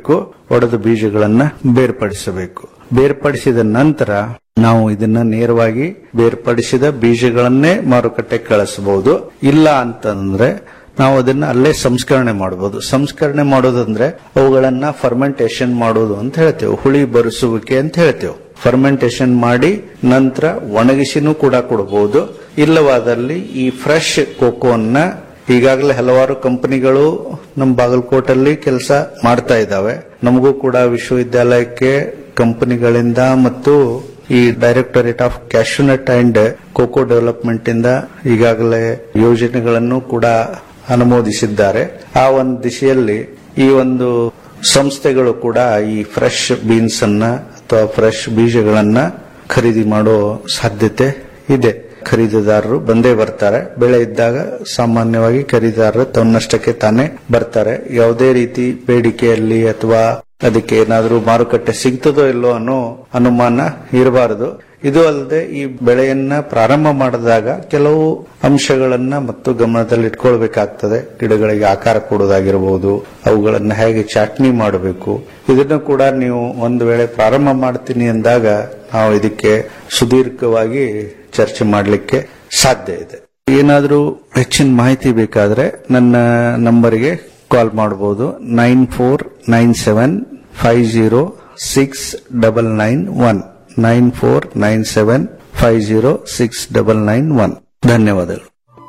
ಒಡೆದ ಬೀಜಗಳನ್ನ ಬೇರ್ಪಡಿಸಬೇಕು ಬೇರ್ಪಡಿಸಿದ ನಂತರ ನಾವು ಇದನ್ನ ನೇರವಾಗಿ ಬೇರ್ಪಡಿಸಿದ ಬೀಜಗಳನ್ನೇ ಮಾರುಕಟ್ಟೆಗೆ ಕಳಿಸಬಹುದು ಇಲ್ಲ ಅಂತಂದ್ರೆ ನಾವು ಅದನ್ನ ಅಲ್ಲೇ ಸಂಸ್ಕರಣೆ ಮಾಡಬಹುದು ಸಂಸ್ಕರಣೆ ಮಾಡೋದಂದ್ರೆ ಅವುಗಳನ್ನ ಫರ್ಮೆಂಟೇಶನ್ ಮಾಡೋದು ಅಂತ ಹೇಳ್ತೇವೆ ಹುಳಿ ಬರಿಸುವಿಕೆ ಅಂತ ಹೇಳ್ತೇವೆ ಫರ್ಮೆಂಟೇಶನ್ ಮಾಡಿ ನಂತರ ಒಣಗಿಸಿನೂ ಕೂಡ ಕೊಡಬಹುದು ಇಲ್ಲವಾದಲ್ಲಿ ಈ ಫ್ರೆಶ್ ಕೋಕೋನ್ನ ಈಗಾಗಲೇ ಹಲವಾರು ಕಂಪನಿಗಳು ನಮ್ಮ ಬಾಗಲಕೋಟಲ್ಲಿ ಕೆಲಸ ಮಾಡ್ತಾ ಇದ್ದಾವೆ ನಮಗೂ ಕೂಡ ವಿಶ್ವವಿದ್ಯಾಲಯಕ್ಕೆ ಕಂಪನಿಗಳಿಂದ ಮತ್ತು ಈ directorate of cashew nut and cocoa development ಇಂದ ಈಗಾಗಲೇ ಯೋಜನೆಗಳನ್ನು ಕೂಡ ಅನುಮೋದಿಸಿದ್ದಾರೆ ಆ ಒಂದು ದಿಶೆಯಲ್ಲಿ ಈ ಒಂದು ಸಂಸ್ಥೆಗಳು ಕೂಡ ಈ ಫ್ರೆಶ್ ಬೀನ್ಸ್ ಅನ್ನ ಅಥವಾ ಫ್ರೆಶ್ ಬೀಜಗಳನ್ನ ಖರೀದಿ ಮಾಡೋ ಸಾಧ್ಯತೆ ಇದೆ ಖರೀದಿದಾರರು ಬಂದೇ ಬರ್ತಾರೆ ಬೆಳೆ ಇದ್ದಾಗ ಸಾಮಾನ್ಯವಾಗಿ ಖರೀದಿದಾರರು ತನ್ನಷ್ಟಕ್ಕೆ ತಾನೇ ಬರ್ತಾರೆ ಯಾವುದೇ ರೀತಿ ಬೇಡಿಕೆಯಲ್ಲಿ ಅಥವಾ ಅದಕ್ಕೆ ಏನಾದರೂ ಮಾರುಕಟ್ಟೆ ಸಿಗ್ತದೋ ಇಲ್ಲೋ ಅನ್ನೋ ಅನುಮಾನ ಇರಬಾರದು ಇದು ಅಲ್ಲದೆ ಈ ಬೆಳೆಯನ್ನ ಪ್ರಾರಂಭ ಮಾಡಿದಾಗ ಕೆಲವು ಅಂಶಗಳನ್ನ ಮತ್ತು ಗಮನದಲ್ಲಿ ಇಟ್ಕೊಳ್ಬೇಕಾಗ್ತದೆ ಗಿಡಗಳಿಗೆ ಆಕಾರ ಕೊಡೋದಾಗಿರಬಹುದು ಅವುಗಳನ್ನ ಹೇಗೆ ಚಾಟ್ನಿ ಮಾಡಬೇಕು ಇದನ್ನು ಕೂಡ ನೀವು ಒಂದು ವೇಳೆ ಪ್ರಾರಂಭ ಮಾಡ್ತೀನಿ ಅಂದಾಗ ನಾವು ಇದಕ್ಕೆ ಸುದೀರ್ಘವಾಗಿ ಚರ್ಚೆ ಮಾಡಲಿಕ್ಕೆ ಸಾಧ್ಯ ಇದೆ ಏನಾದರೂ ಹೆಚ್ಚಿನ ಮಾಹಿತಿ ಬೇಕಾದ್ರೆ ನನ್ನ ನಂಬರ್ಗೆ ಕಾಲ್ ಮಾಡಬಹುದು nine four nine seven five zero six double nine one nine four nine seven five zero six double nine one ಧನ್ಯವಾದಗಳು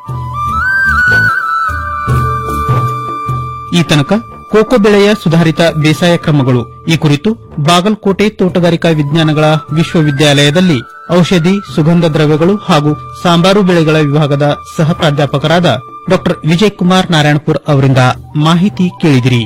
ಈ ತನಕ ಕೋಕೋ ಬೆಳೆಯ ಸುಧಾರಿತ ಬೇಸಾಯ ಕ್ರಮಗಳು ಈ ಕುರಿತು ಬಾಗಲಕೋಟೆ ತೋಟಗಾರಿಕಾ ವಿಜ್ಞಾನಗಳ ವಿಶ್ವವಿದ್ಯಾಲಯದಲ್ಲಿ ಔಷಧಿ ಸುಗಂಧ ದ್ರವ್ಯಗಳು ಹಾಗೂ ಸಾಂಬಾರು ಬೆಳೆಗಳ ವಿಭಾಗದ ಸಹ ಪ್ರಾಧ್ಯಾಪಕರಾದ ಡಾ ವಿಜಯ್ ಕುಮಾರ್ ನಾರಾಯಣಪುರ್ ಅವರಿಂದ ಮಾಹಿತಿ ಕೇಳಿದಿರಿ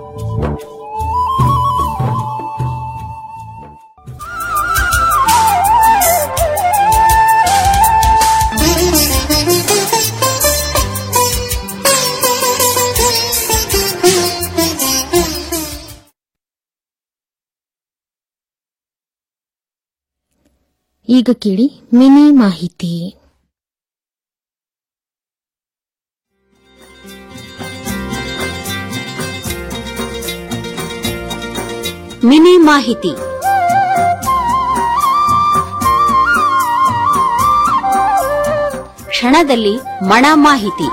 ಈಗ ಕೇಳಿ ಮಿನಿ ಮಾಹಿತಿ ಮಿನಿ ಮಾಹಿತಿ ಕ್ಷಣದಲ್ಲಿ ಮಣ ಮಾಹಿತಿ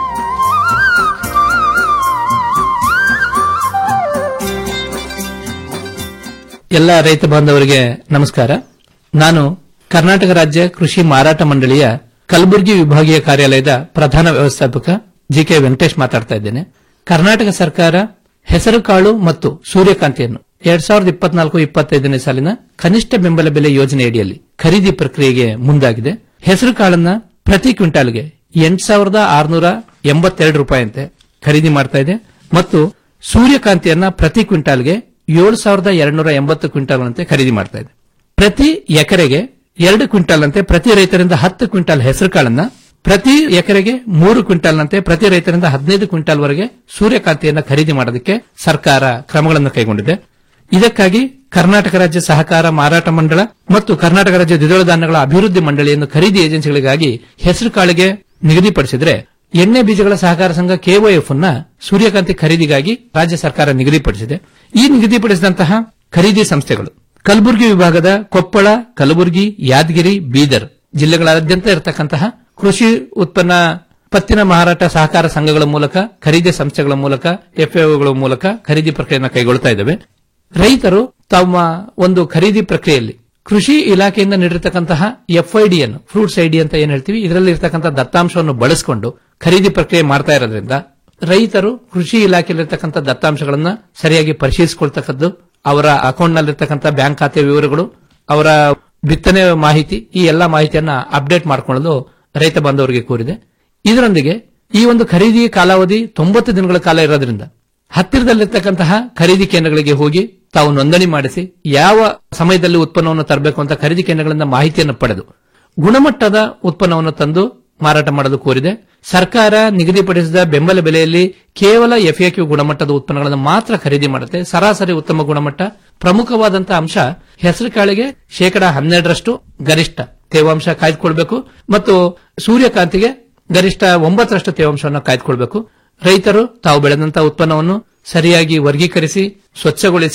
ಎಲ್ಲ ರೈತ ಬಾಂಧವರಿಗೆ ನಮಸ್ಕಾರ ನಾನು ಕರ್ನಾಟಕ ರಾಜ್ಯ ಕೃಷಿ ಮಾರಾಟ ಮಂಡಳಿಯ ಕಲಬುರಗಿ ವಿಭಾಗೀಯ ಕಾರ್ಯಾಲಯದ ಪ್ರಧಾನ ವ್ಯವಸ್ಥಾಪಕ ಜಿಕೆ ವೆಂಕಟೇಶ್ ಮಾತಾಡ್ತಾ ಇದ್ದೇನೆ ಕರ್ನಾಟಕ ಸರ್ಕಾರ ಹೆಸರುಕಾಳು ಮತ್ತು ಸೂರ್ಯಕಾಂತಿಯನ್ನು ಎರಡ್ ಸಾವಿರದ ಇಪ್ಪತ್ನಾಲ್ಕು ಇಪ್ಪತ್ತೈದನೇ ಸಾಲಿನ ಕನಿಷ್ಠ ಬೆಂಬಲ ಬೆಲೆ ಯೋಜನೆಯಡಿಯಲ್ಲಿ ಖರೀದಿ ಪ್ರಕ್ರಿಯೆಗೆ ಮುಂದಾಗಿದೆ ಹೆಸರುಕಾಳನ್ನ ಪ್ರತಿ ಕ್ವಿಂಟಾಲ್ಗೆ ಎಂಟು ಸಾವಿರದ ಆರುನೂರ ಎಂಬತ್ತೆರಡು ರೂಪಾಯಿಯಂತೆ ಖರೀದಿ ಮಾಡ್ತಾ ಇದೆ ಮತ್ತು ಸೂರ್ಯಕಾಂತಿಯನ್ನ ಪ್ರತಿ ಕ್ವಿಂಟಾಲ್ಗೆ ಏಳು ಸಾವಿರದ ಎರಡ್ನೂರ ಎಂಬತ್ತು ಕ್ವಿಂಟಾಲ್ನಂತೆ ಖರೀದಿ ಮಾಡ್ತಾ ಇದೆ ಪ್ರತಿ ಎಕರೆಗೆ ಎರಡು ಕ್ವಿಂಟಾಲ್ ಅಂತೆ ಪ್ರತಿ ರೈತರಿಂದ ಹತ್ತು ಕ್ವಿಂಟಾಲ್ ಹೆಸರುಕಾಳನ್ನ ಪ್ರತಿ ಎಕರೆಗೆ ಮೂರು ಕ್ವಿಂಟಾಲ್ನಂತೆ ಪ್ರತಿ ರೈತರಿಂದ ಹದಿನೈದು ಕ್ವಿಂಟಾಲ್ ವರೆಗೆ ಸೂರ್ಯಕಾಂತಿಯನ್ನ ಖರೀದಿ ಮಾಡೋದಕ್ಕೆ ಸರ್ಕಾರ ಕ್ರಮಗಳನ್ನು ಕೈಗೊಂಡಿದೆ ಇದಕ್ಕಾಗಿ ಕರ್ನಾಟಕ ರಾಜ್ಯ ಸಹಕಾರ ಮಾರಾಟ ಮಂಡಳ ಮತ್ತು ಕರ್ನಾಟಕ ರಾಜ್ಯ ದ್ವಿದಳ ಧಾನ್ಯಗಳ ಅಭಿವೃದ್ಧಿ ಮಂಡಳಿಯನ್ನು ಖರೀದಿ ಏಜೆನ್ಸಿಗಳಿಗಾಗಿ ಹೆಸರುಕಾಳಿಗೆ ನಿಗದಿಪಡಿಸಿದ್ರೆ ಎಣ್ಣೆ ಬೀಜಗಳ ಸಹಕಾರ ಸಂಘ ಕೆಒಎಫ್ ಅನ್ನ ಸೂರ್ಯಕಾಂತಿ ಖರೀದಿಗಾಗಿ ರಾಜ್ಯ ಸರ್ಕಾರ ನಿಗದಿಪಡಿಸಿದೆ ಈ ನಿಗದಿಪಡಿಸಿದಂತಹ ಖರೀದಿ ಸಂಸ್ಥೆಗಳು ಕಲಬುರಗಿ ವಿಭಾಗದ ಕೊಪ್ಪಳ ಕಲಬುರಗಿ ಯಾದಗಿರಿ ಬೀದರ್ ಜಿಲ್ಲೆಗಳಾದ್ಯಂತ ಇರತಕ್ಕಂತಹ ಕೃಷಿ ಉತ್ಪನ್ನ ಪತ್ತಿನ ಮಾರಾಟ ಸಹಕಾರ ಸಂಘಗಳ ಮೂಲಕ ಖರೀದಿ ಸಂಸ್ಥೆಗಳ ಮೂಲಕ ಎಫ್ಎಒಗಳ ಮೂಲಕ ಖರೀದಿ ಪ್ರಕ್ರಿಯೆಯನ್ನು ಕೈಗೊಳ್ತಾ ಇದ್ದಾವೆ ರೈತರು ತಮ್ಮ ಒಂದು ಖರೀದಿ ಪ್ರಕ್ರಿಯೆಯಲ್ಲಿ ಕೃಷಿ ಇಲಾಖೆಯಿಂದ ನೀಡಿರತಕ್ಕಂತಹ ಎಫ್ಐಡಿ ಅನ್ನು ಫ್ರೂಟ್ಸ್ ಐಡಿ ಅಂತ ಏನ್ ಹೇಳ್ತೀವಿ ಇದರಲ್ಲಿ ಇರತಕ್ಕಂತಹ ದತ್ತಾಂಶವನ್ನು ಬಳಸಿಕೊಂಡು ಖರೀದಿ ಪ್ರಕ್ರಿಯೆ ಮಾಡ್ತಾ ಇರೋದ್ರಿಂದ ರೈತರು ಕೃಷಿ ಇಲಾಖೆಯಲ್ಲಿರ್ತಕ್ಕಂಥ ದತ್ತಾಂಶಗಳನ್ನ ಸರಿಯಾಗಿ ಪರಿಶೀಲಿಸಿಕೊಳ್ತಕ್ಕದ್ದು ಅವರ ಅಕೌಂಟ್ನಲ್ಲಿರ್ತಕ್ಕಂಥ ಬ್ಯಾಂಕ್ ಖಾತೆ ವಿವರಗಳು ಅವರ ಬಿತ್ತನೆ ಮಾಹಿತಿ ಈ ಎಲ್ಲಾ ಮಾಹಿತಿಯನ್ನ ಅಪ್ಡೇಟ್ ಮಾಡಿಕೊಳ್ಳಲು ರೈತ ಬಾಂಧವರಿಗೆ ಕೋರಿದೆ ಇದರೊಂದಿಗೆ ಈ ಒಂದು ಖರೀದಿ ಕಾಲಾವಧಿ ತೊಂಬತ್ತು ದಿನಗಳ ಕಾಲ ಇರೋದ್ರಿಂದ ಹತ್ತಿರದಲ್ಲಿರ್ತಕ್ಕಂತಹ ಖರೀದಿ ಕೇಂದ್ರಗಳಿಗೆ ಹೋಗಿ ತಾವು ನೋಂದಣಿ ಮಾಡಿಸಿ ಯಾವ ಸಮಯದಲ್ಲಿ ಉತ್ಪನ್ನವನ್ನು ತರಬೇಕು ಅಂತ ಖರೀದಿ ಕೇಂದ್ರಗಳಿಂದ ಮಾಹಿತಿಯನ್ನು ಪಡೆದು ಗುಣಮಟ್ಟದ ಉತ್ಪನ್ನವನ್ನು ತಂದು ಮಾರಾಟ ಮಾಡಲು ಕೋರಿದೆ ಸರ್ಕಾರ ನಿಗದಿಪಡಿಸಿದ ಬೆಂಬಲ ಬೆಲೆಯಲ್ಲಿ ಕೇವಲ ಎಫ್ಎಕ್ಯೂ ಗುಣಮಟ್ಟದ ಉತ್ಪನ್ನಗಳನ್ನು ಮಾತ್ರ ಖರೀದಿ ಮಾಡುತ್ತೆ ಸರಾಸರಿ ಉತ್ತಮ ಗುಣಮಟ್ಟ ಪ್ರಮುಖವಾದಂತಹ ಅಂಶ ಹೆಸರು ಕಾಳಿಗೆ ಶೇಕಡಾ ಹನ್ನೆರಡರಷ್ಟು ಗರಿಷ್ಠ ತೇವಾಂಶ ಕಾಯ್ದುಕೊಳ್ಬೇಕು ಮತ್ತು ಸೂರ್ಯಕಾಂತಿಗೆ ಗರಿಷ್ಠ ಒಂಬತ್ತರಷ್ಟು ತೇವಾಂಶವನ್ನು ಕಾಯ್ದುಕೊಳ್ಬೇಕು ರೈತರು ತಾವು ಬೆಳೆದಂತಹ ಉತ್ಪನ್ನವನ್ನು ಸರಿಯಾಗಿ ವರ್ಗೀಕರಿಸಿ ಸ್ವಚ್ಛಗೊಳಿಸಿ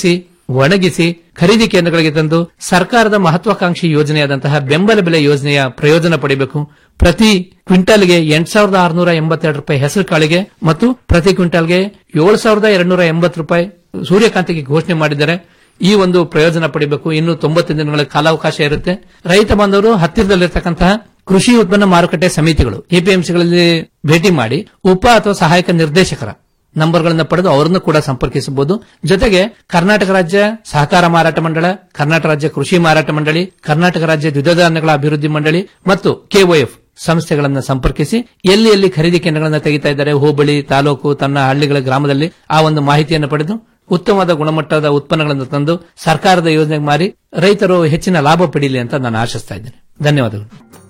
ಒಣಗಿಸಿ ಖರೀದಿ ಕೇಂದ್ರಗಳಿಗೆ ತಂದು ಸರ್ಕಾರದ ಮಹತ್ವಾಕಾಂಕ್ಷಿ ಯೋಜನೆಯಾದಂತಹ ಬೆಂಬಲ ಬೆಲೆ ಯೋಜನೆಯ ಪ್ರಯೋಜನ ಪಡೆಯಬೇಕು ಪ್ರತಿ ಕ್ವಿಂಟಲ್ಗೆ ಎಂಟ್ ಸಾವಿರದ ಆರುನೂರ ಎಂಬತ್ತೆರಡು ರೂಪಾಯಿ ಹೆಸರು ಕಾಳಿಗೆ ಮತ್ತು ಪ್ರತಿ ಕ್ವಿಂಟಲ್ಗೆ ಏಳು ಸಾವಿರದ ಎರಡ್ನೂರ ಎಂಬತ್ತು ರೂಪಾಯಿ ಸೂರ್ಯಕಾಂತಿಗೆ ಘೋಷಣೆ ಮಾಡಿದ್ದಾರೆ ಈ ಒಂದು ಪ್ರಯೋಜನ ಪಡಿಬೇಕು ಇನ್ನು ತೊಂಬತ್ತು ದಿನಗಳ ಕಾಲಾವಕಾಶ ಇರುತ್ತೆ ರೈತ ಬಾಂಧವರು ಹತ್ತಿರದಲ್ಲಿರ್ತಕ್ಕಂತಹ ಕೃಷಿ ಉತ್ಪನ್ನ ಮಾರುಕಟ್ಟೆ ಸಮಿತಿಗಳು ಎಪಿಎಂಸಿಗಳಲ್ಲಿ ಭೇಟಿ ಮಾಡಿ ಉಪ ಅಥವಾ ಸಹಾಯಕ ನಿರ್ದೇಶಕರ ನಂಬರ್ಗಳನ್ನು ಪಡೆದು ಅವರನ್ನು ಕೂಡ ಸಂಪರ್ಕಿಸಬಹುದು ಜೊತೆಗೆ ಕರ್ನಾಟಕ ರಾಜ್ಯ ಸಹಕಾರ ಮಾರಾಟ ಮಂಡಳ ಕರ್ನಾಟಕ ರಾಜ್ಯ ಕೃಷಿ ಮಾರಾಟ ಮಂಡಳಿ ಕರ್ನಾಟಕ ರಾಜ್ಯ ದ್ವಿದಳ ಧಾನ್ಯಗಳ ಅಭಿವೃದ್ಧಿ ಮಂಡಳಿ ಮತ್ತು ಕೆಒಎಫ್ ಸಂಸ್ಥೆಗಳನ್ನು ಸಂಪರ್ಕಿಸಿ ಎಲ್ಲಿ ಎಲ್ಲಿ ಖರೀದಿ ಕೇಂದ್ರಗಳನ್ನು ತೆಗಿತಾ ಇದ್ದಾರೆ ಹೋಬಳಿ ತಾಲೂಕು ತನ್ನ ಹಳ್ಳಿಗಳ ಗ್ರಾಮದಲ್ಲಿ ಆ ಒಂದು ಮಾಹಿತಿಯನ್ನು ಪಡೆದು ಉತ್ತಮವಾದ ಗುಣಮಟ್ಟದ ಉತ್ಪನ್ನಗಳನ್ನು ತಂದು ಸರ್ಕಾರದ ಯೋಜನೆಗೆ ಮಾರಿ ರೈತರು ಹೆಚ್ಚಿನ ಲಾಭ ಪಡೀಲಿ ಅಂತ ನಾನು ಆಶಿಸ್ತಾ ಇದ್ದೇನೆ ಧನ್ಯವಾದಗಳು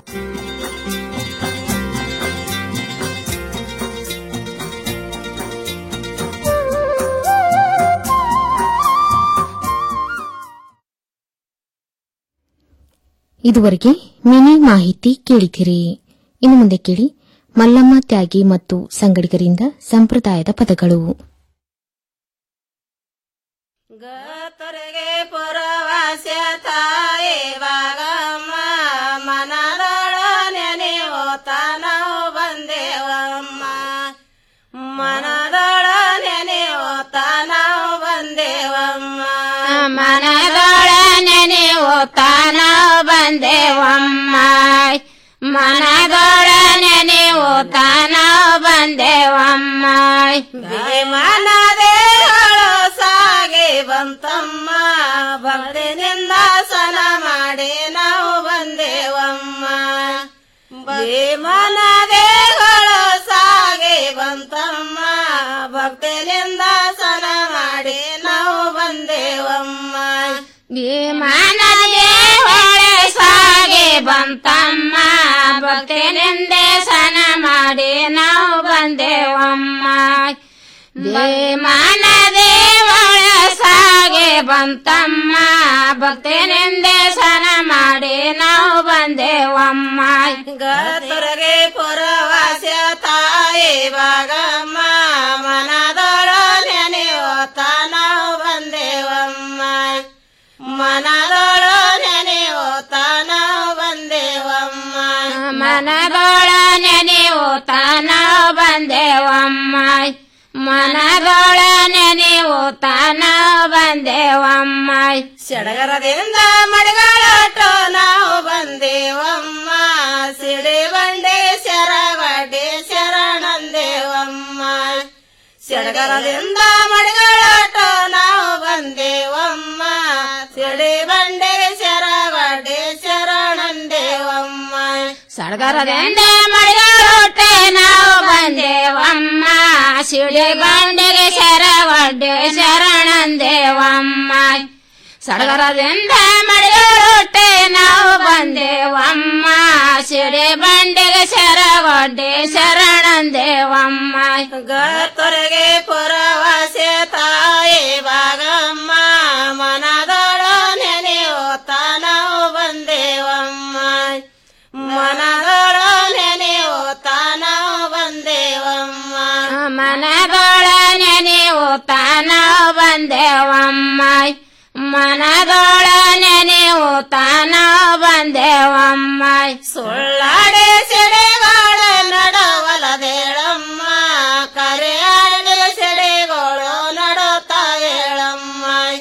ಇದುವರೆಗೆ ಮಿನಿ ಮಾಹಿತಿ ಕೇಳಿದಿರಿ ಇನ್ನು ಮುಂದೆ ಕೇಳಿ ಮಲ್ಲಮ್ಮ ತ್ಯಾಗಿ ಮತ್ತು ಸಂಗಡಿಗರಿಂದ ಸಂಪ್ರದಾಯದ ಪದಗಳು ತೊರೆಗೆ ಪುರವಾಸ್ಯ ತಾಯಿ ಬಾಗಮ್ಮ ಮನದೊಳ ನೆನೆಯೋತ ನಾವು ಬಂದೇವಮ್ಮ ಮನದೊಳ ನೆನೆಯೋತ ನಾವು ಬಂದೇವಮ್ಮ ಮನದೊಳ ನೆನೆಯೋತ ನಾವು ಬಂದೇವಮ್ಮ ಮನದೊಳ ನೆನೆಯೋತ ನಾವು ಬಂದೇವಮ್ಮ ಮನದೇಗಳು ಸಾಗಿ ಬಂತಮ್ಮ ಭಕ್ತಿನಿಂದ ಸನ ಮಾಡಿ ನಾವು ಬಂದೇವಮ್ಮ ಮನದೇಗಳು ಸಾಗಿ ಬಂತಮ್ಮ ಭಕ್ತಿನಿಂದ ಸನ ಮಾಡಿ ನಾವು ಬಂದೇವಮ್ಮ ಭೀಮನದೇ ಹೊಳೆ ಸಾಗಿ ಬಂತಮ್ಮ ಭಕ್ತಿನಿಂದೆ ಸನ ಮಾಡಿ ನಾವು ಬಂದೇವಮ್ಮ ಭೀಮನದೇ ಹೊಳೆ ಸಾಗಿ ಬಂತಮ್ಮ ಭಕ್ತಿನಿಂದೆ ಸನ ಮಾಡಿ ನಾವು ಬಂದೇವಮ್ಮ ಗತುರಗೆ ಪುರವಾಸ್ಯ ತಾಯಿ ಬಾಗಮ್ಮ ಮನದೊಳ ನೆನೆಯೋತ ನಾವು ಬಂದೇವಮ್ಮ ಮನದೊಳ ನೆನೆಯೋತ ನಾವು ಬಂದೇವಮ್ಮ ಮನದೊಳ ನೆನೆಯೂತ ನಾವು ಬಂದೇವಮ್ಮ ಮನದೊಳ ನೆನೆಯೂತ ನಾವು ಬಂದೇವಮ್ಮ ಸಡಗರದಿಂದ ಮಡಿಗಳಾಟೋ ನಾವು ಬಂದೇವಮ್ಮ ಸಿಡಿ ಬಂಡೆ ಶರವಡೆ ಶರಣಂದೇವಮ್ಮ ಸಡಗರದಿಂದ ಮಡಿಗಳಾಟೋ ನಾವು ಬಂದೇವಮ್ಮ ಸಿಡಿ ಬಂಡೆ ಶರವಡೆ ಶರಣಂದೇವಮ್ಮ ಸಡಗರದಿಂದ ಮಡಿಗಳೊಟ್ಟೆ ನಾವು ಬಂದೇವಮ್ಮ ಶಿಳಿ ಬಂಡೆಗೆ ಶರವಡ್ಡೆ ಶರಣಂದೇವಮ್ಮ ಸಡಗರದಿಂದ ಮಡಿಗಳೊಟ್ಟೆ ನಾವು ಬಂದೇವಮ್ಮ ಶಿಳಿ ಬಂಡೆಗೆ ಶರವಡ್ಡೆ ಶರಣಂದೇವಮ್ಮ ಗತ್ತೊರೆಗೆ ಪುರವಾಸ್ಯ ತಾಯಿ ಬಾಗಮ್ಮ ಮನದೊಳ ನೆನೆಯೋತ ನಾವು ಬಂದೇವಮ್ಮ ಮನದೊಳ ನೆನೆಯೋತ ನಾವು ಬಂದೇವಮ್ಮ ಮನದೊಳ ನೆನೆಯೂತ ನಾವು ಬಂದೇವಮ್ಮ ಮನದೊಳ ನೆನೆಯೂತ ನಾವು ಬಂದೇವಮ್ಮ ಸುಳ್ಳಾಡೆ ಸೆಡೆಗಾಳ ನಡವಲದೇಳಮ್ಮ ಕರೆಯಾಡೆ ಸೆಡೆಗಳು ನಡುತ್ತಾ ಹೇಳಮ್ಮ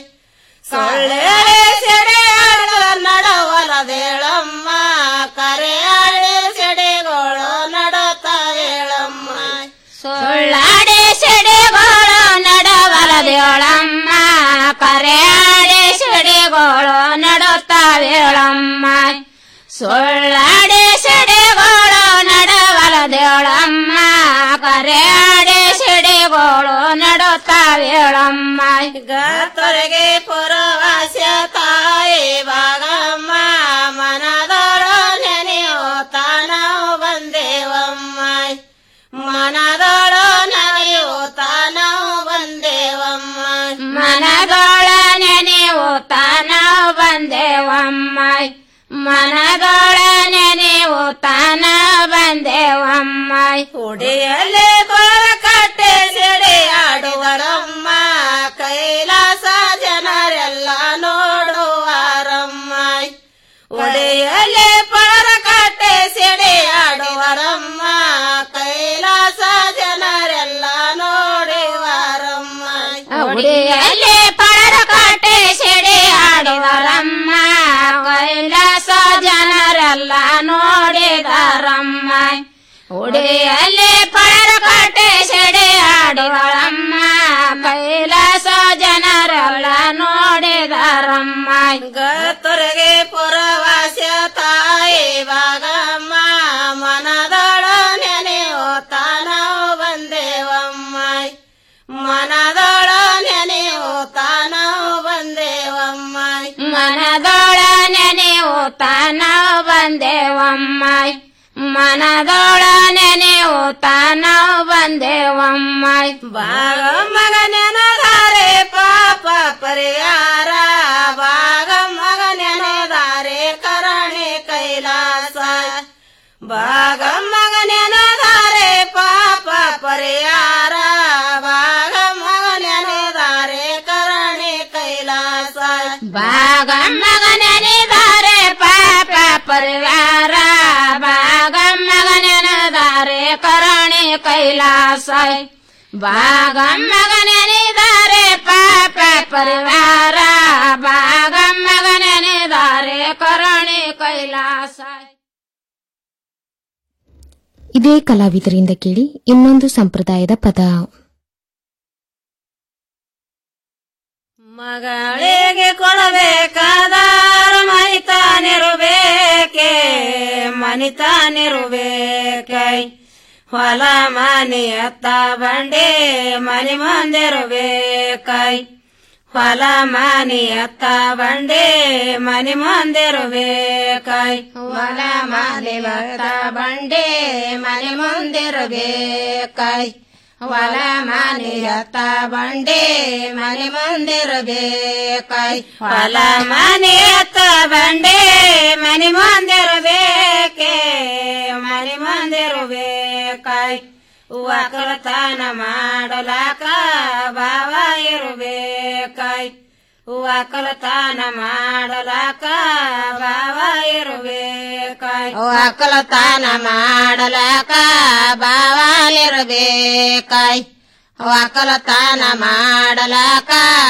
ಸೊಳ್ಳೆ ಸೆಡೆಯಾಳ ನಡವಲದೇಳಮ್ಮ ಕರೆಯಾಡೆ ಸೆಡೆಗಳು ನಡುತ್ತಾ ಹೇಳಮ್ಮ ಸುಳ್ಳಾಡೆ ಸಿಡಿಗಳು ನಡವಲದೇಳಮ್ಮ ಕರೆಯಾಡೆ ಸಿಡಿಗಳು ನಡುತ್ತಾವೇಳಮ್ಮ ಸುಳ್ಳಾಡೆ ಸಿಡಿಗಳು ನಡವಲದೇಳಮ್ಮ ಕರೆಯಾಡೆ ಸಿಡಿಗಳು ನಡುತ್ತಾವೇಳಮ್ಮ ಗತ್ತೊರೆಗೆ ಪುರವಾಸ್ಯ ತಾಯಿ ಬಾಗಮ್ಮ ಮನದೊಳ ನೆನೆಯೋತ ನಾವು ಬಂದೇವಮ್ಮ ಮನದೊಳ ನೆನೆಯೋತ ನಾವು ಬಂದೇವಮ್ಮ ಮನದೊಳ ನೆನೆಯೂತ ನಾವು ಬಂದೇವಮ್ಮ ಮನದೊಳ ನೆನೆಯೂತ ನಾವು ಬಂದೇವಮ್ಮ ಉಡಿಯಲ್ಲಿ ಕೊರ ಕಟ್ಟೆ ಸೆಡೆ ಆಡುವರಮ್ಮ ಕೈಲಾಸ ಜನರೆಲ್ಲ ಉಡಿಯಲ್ಲಿ ಪಡರ ಕಟ್ಟೆ ಸಿಡಿ ಆಡುವರಮ್ಮ ಕೈಲಾಸ ಜನರೆಲ್ಲ ನೋಡಿದರಮ್ಮ ಉಡಿಯಲ್ಲಿ ಪಡರ ಕಟ್ಟೆ ಸಿಡಿ ಆಡುವರಮ್ಮ ಕೈಲಾಸ ಜನರೆಲ್ಲ ನೋಡಿದರಮ್ಮ ಗತ್ತುರಿಗೆ ಪುರವಾಸ್ಯ ತಾಯಿ ಭಾಗಮ್ಮ ಮನದೊಳ ನೆನೆಯೋ ತಾನವು ಬಂದೇವಮ್ಮ ಮನದೊಳ ನೆನೆಯೋ ತಾನವು ಬಂದೇವಮ್ಮ ಮನದೊಳ ನೆನೆವು ತಾನ ಬಂದೇವಮ್ಮ ಮನದೊಳ ನೆನೆವು ತಾನ ಬಂದೇವಮ್ಮ ಭಾಗ ಮಗ ನೆನದಾರೆ ಪಾಪ ಪರಿಹಾರ ಭಾಗ ಮಗ ನೆನದಾರೆ ಕರಣೆ ಕೈಲಾಸ ಭಾಗ ಮಗ ನೆನದಾರೆ ಪಾಪ ಪರಿಹಾರ ಭಾಗ ಮಗ ನೆನದಾರೆ ಕರಣೆ ಕೈಲಾಸ ಭಾಗ ಮಗನೆನಿದ್ದಾರೆ ಪಾಪ ಪರಿವಾರ ಭಾಗ ಮಗನೆನದಾರೆ ಕರಣೆ ಕೈಲಾಸ ಭಾಗ ಮಗನೆನಿದ್ದಾರೆ ಪಾಪ ಪರಿವಾರ ಭಾಗ ಮಗನೆನಿದ್ದಾರೆ ಕರಣೆ ಕೈಲಾಸ ಇದೇ ಕಲಾವಿದರಿಂದ ಕೇಳಿ ಇನ್ನೊಂದು ಸಂಪ್ರದಾಯದ ಪದ ಮಗಳಿಗೆ ಕೊಡಬೇಕಾದಾರು ಮನಿತಾನಿರುಬೇಕೆ ಮನಿತಾನಿರುಬೇಕೈ ಹೊಲ ಮನಿ ಅತ್ತ ಬಂಡೆ ಮನಿ ಮುಂದಿರುಬೇಕೈ ಹೊಲ ಮನಿ ಅತ್ತ ಬಂಡೆ ಮನಿ ಮುಂದಿರುಬೇಕೈ ಹೊಲ ಮಾಲೆ ಭಕ್ತ ಬಂಡೆ ಮನೆ ಮುಂದಿರಬೇಕೈ ಹೊಲ ಮನೆ ಹತ್ತ ಬಂಡೆ ಮನೆ ಮುಂದಿರಬೇಕೈ ಹೊಲ ಮನೆ ಅತ್ತ ಬಂಡೆ ಮನಿ ಮುಂದಿರಬೇಕೆ ಮನಿ ಮುಂದಿರಬೇಕಾಯ್ ಒಕ್ಕಲತನ ಮಾಡಲಾಕ ಭಾವ ಇರಬೇಕಾಯ್ ಒಕ್ಕಲತನ ಮಾಡಲಾಕ ಭಾವ ಇರಬೇಕಾಯ್ ಒಕ್ಕಲತನ ಮಾಡಲಕ ಬಾವಾಲಿರಬೇಕೈ ಒಕ್ಕಲತನ ಮಾಡಲಕ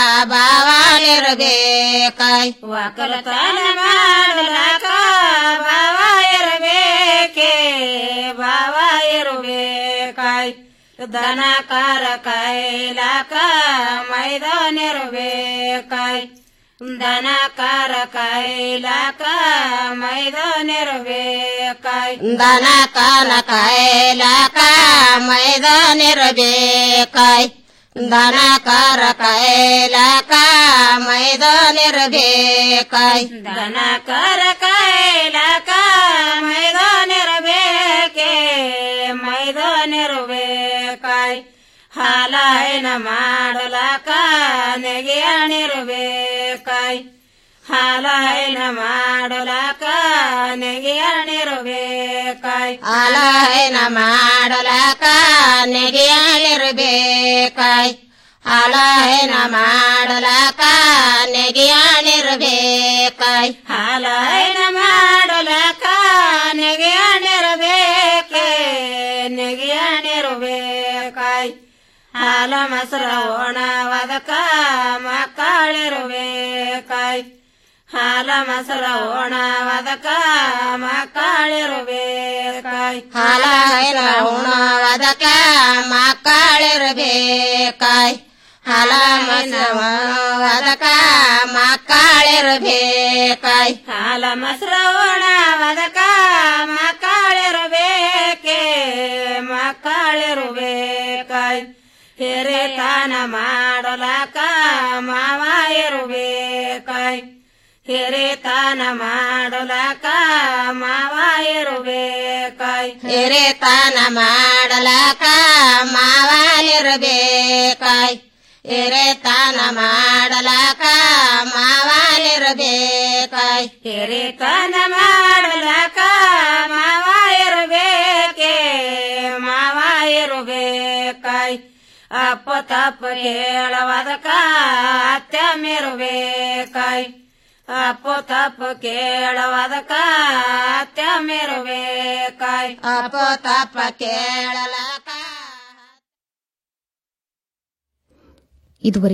ಬಾವಾಲಿರಬೇಕೈ ಒಕ್ಕಲತನ ಮಾಡಲಾಕ ಭಾವ ಇರಬೇಕೆ ಭಾವ ಇರಬೇಕಾಯ್ ದನ ಕಾರ ಕೈಲಾಕ ಮೈದಾನ ಇರಬೇಕಾಯ್ ದನ ಕಾರ ಕೈಲಾಕ ಮೈದಾನ ಇರಬೇಕಾಯ್ ದನ ಕಾಲ ಕೈಲಕ ಮೈದಾನಿರಬೇಕೈ ದನ ಕಾರ ಕೈಲಕ ಮೈದಾನಿರಬೇಕೈ ದನ ಕರ ಕೈಲಾಕ ಮೈದಾನ ಇರಬೇಕೆ ಮೈದಾನ ಇರಬೇಕಾಯ್ ಹಾಲಾಯನ ಮಾಡಲಾಕ ನೆಗೆಯಣಿರಬೇಕಾಯ್ ಹಾಲಾಯನ ಮಾಡಲಾಕ ನೆಗೆಯಣಿರಬೇಕಾಯ್ ಅಲಹೈನ ಮಾಡಲಕ ನೆಗೆಯಾಳಿರಬೇಕೈ ಅಲಹೈನ ಮಾಡಲಕ ನೆಗೆಯಾಳಿರಬೇಕೈ ಹಾಲಾಯನ ಮಾಡಲಾಕ ನೆಗೆಯಣಿರಬೇಕೆ ನೆಗೆಯಣಿರಬೇಕಾಯ್ ಹಾಲ ಮೊಸರ ಒಣವದಕ ಮಕ್ಕಳಿರಬೇಕಾಯ್ ಹಾಲ ಮೊಸರ ಒಣವದಕ ಮಕ್ಕಳಿರಬೇಕಾಯ್ ಹಲಹೈನ ಉಣವದಕ ಮಕ್ಕಳಿರಬೇಕೈ ಹಲ ಮಸವದಕ ಮಕ್ಕಳಿರಬೇಕೈ ಹಾಲ ಮೊಸರ ಒಣವದಕ ಮಕ್ಕಳಿರಬೇಕೆ ಮಕ್ಕಳಿರಬೇಕಾಯ್ ಹಿರೇತನ ಮಾಡಲಾಕ ಮಾವ ಇರಬೇಕಾಯ್ ಹಿರೇತನ ಮಾಡಲಾಕ ಮಾವ ಇರಬೇಕಾಯ್ ಹಿರೇತನ ಮಾಡಲಕ ಮಾವಾಲಿರಬೇಕೈ ಹಿರೇತನ ಮಾಡಲಕ ಮಾವಾಲಿರಬೇಕೈ ಹಿರೇತನ ಮಾಡಲಾಕ ಮಾವ ಇರಬೇಕೆ ಮಾವ ಇರಬೇಕಾಯ್ ಅಪ್ಪ ತಪ್ಪ ಕೇಳವದಕ ಅತ್ಯಮಿರಬೇಕಾಯ್ ಅಪ್ಪ ತಪ್ಪ ಕೇಳವದಕ ಅತ್ಯಮಿರಬೇಕಾಯ್ ಅಪ್ಪ ತಪ್ಪ ಕೇಳಲಕ ಇದುವರೆಗೆ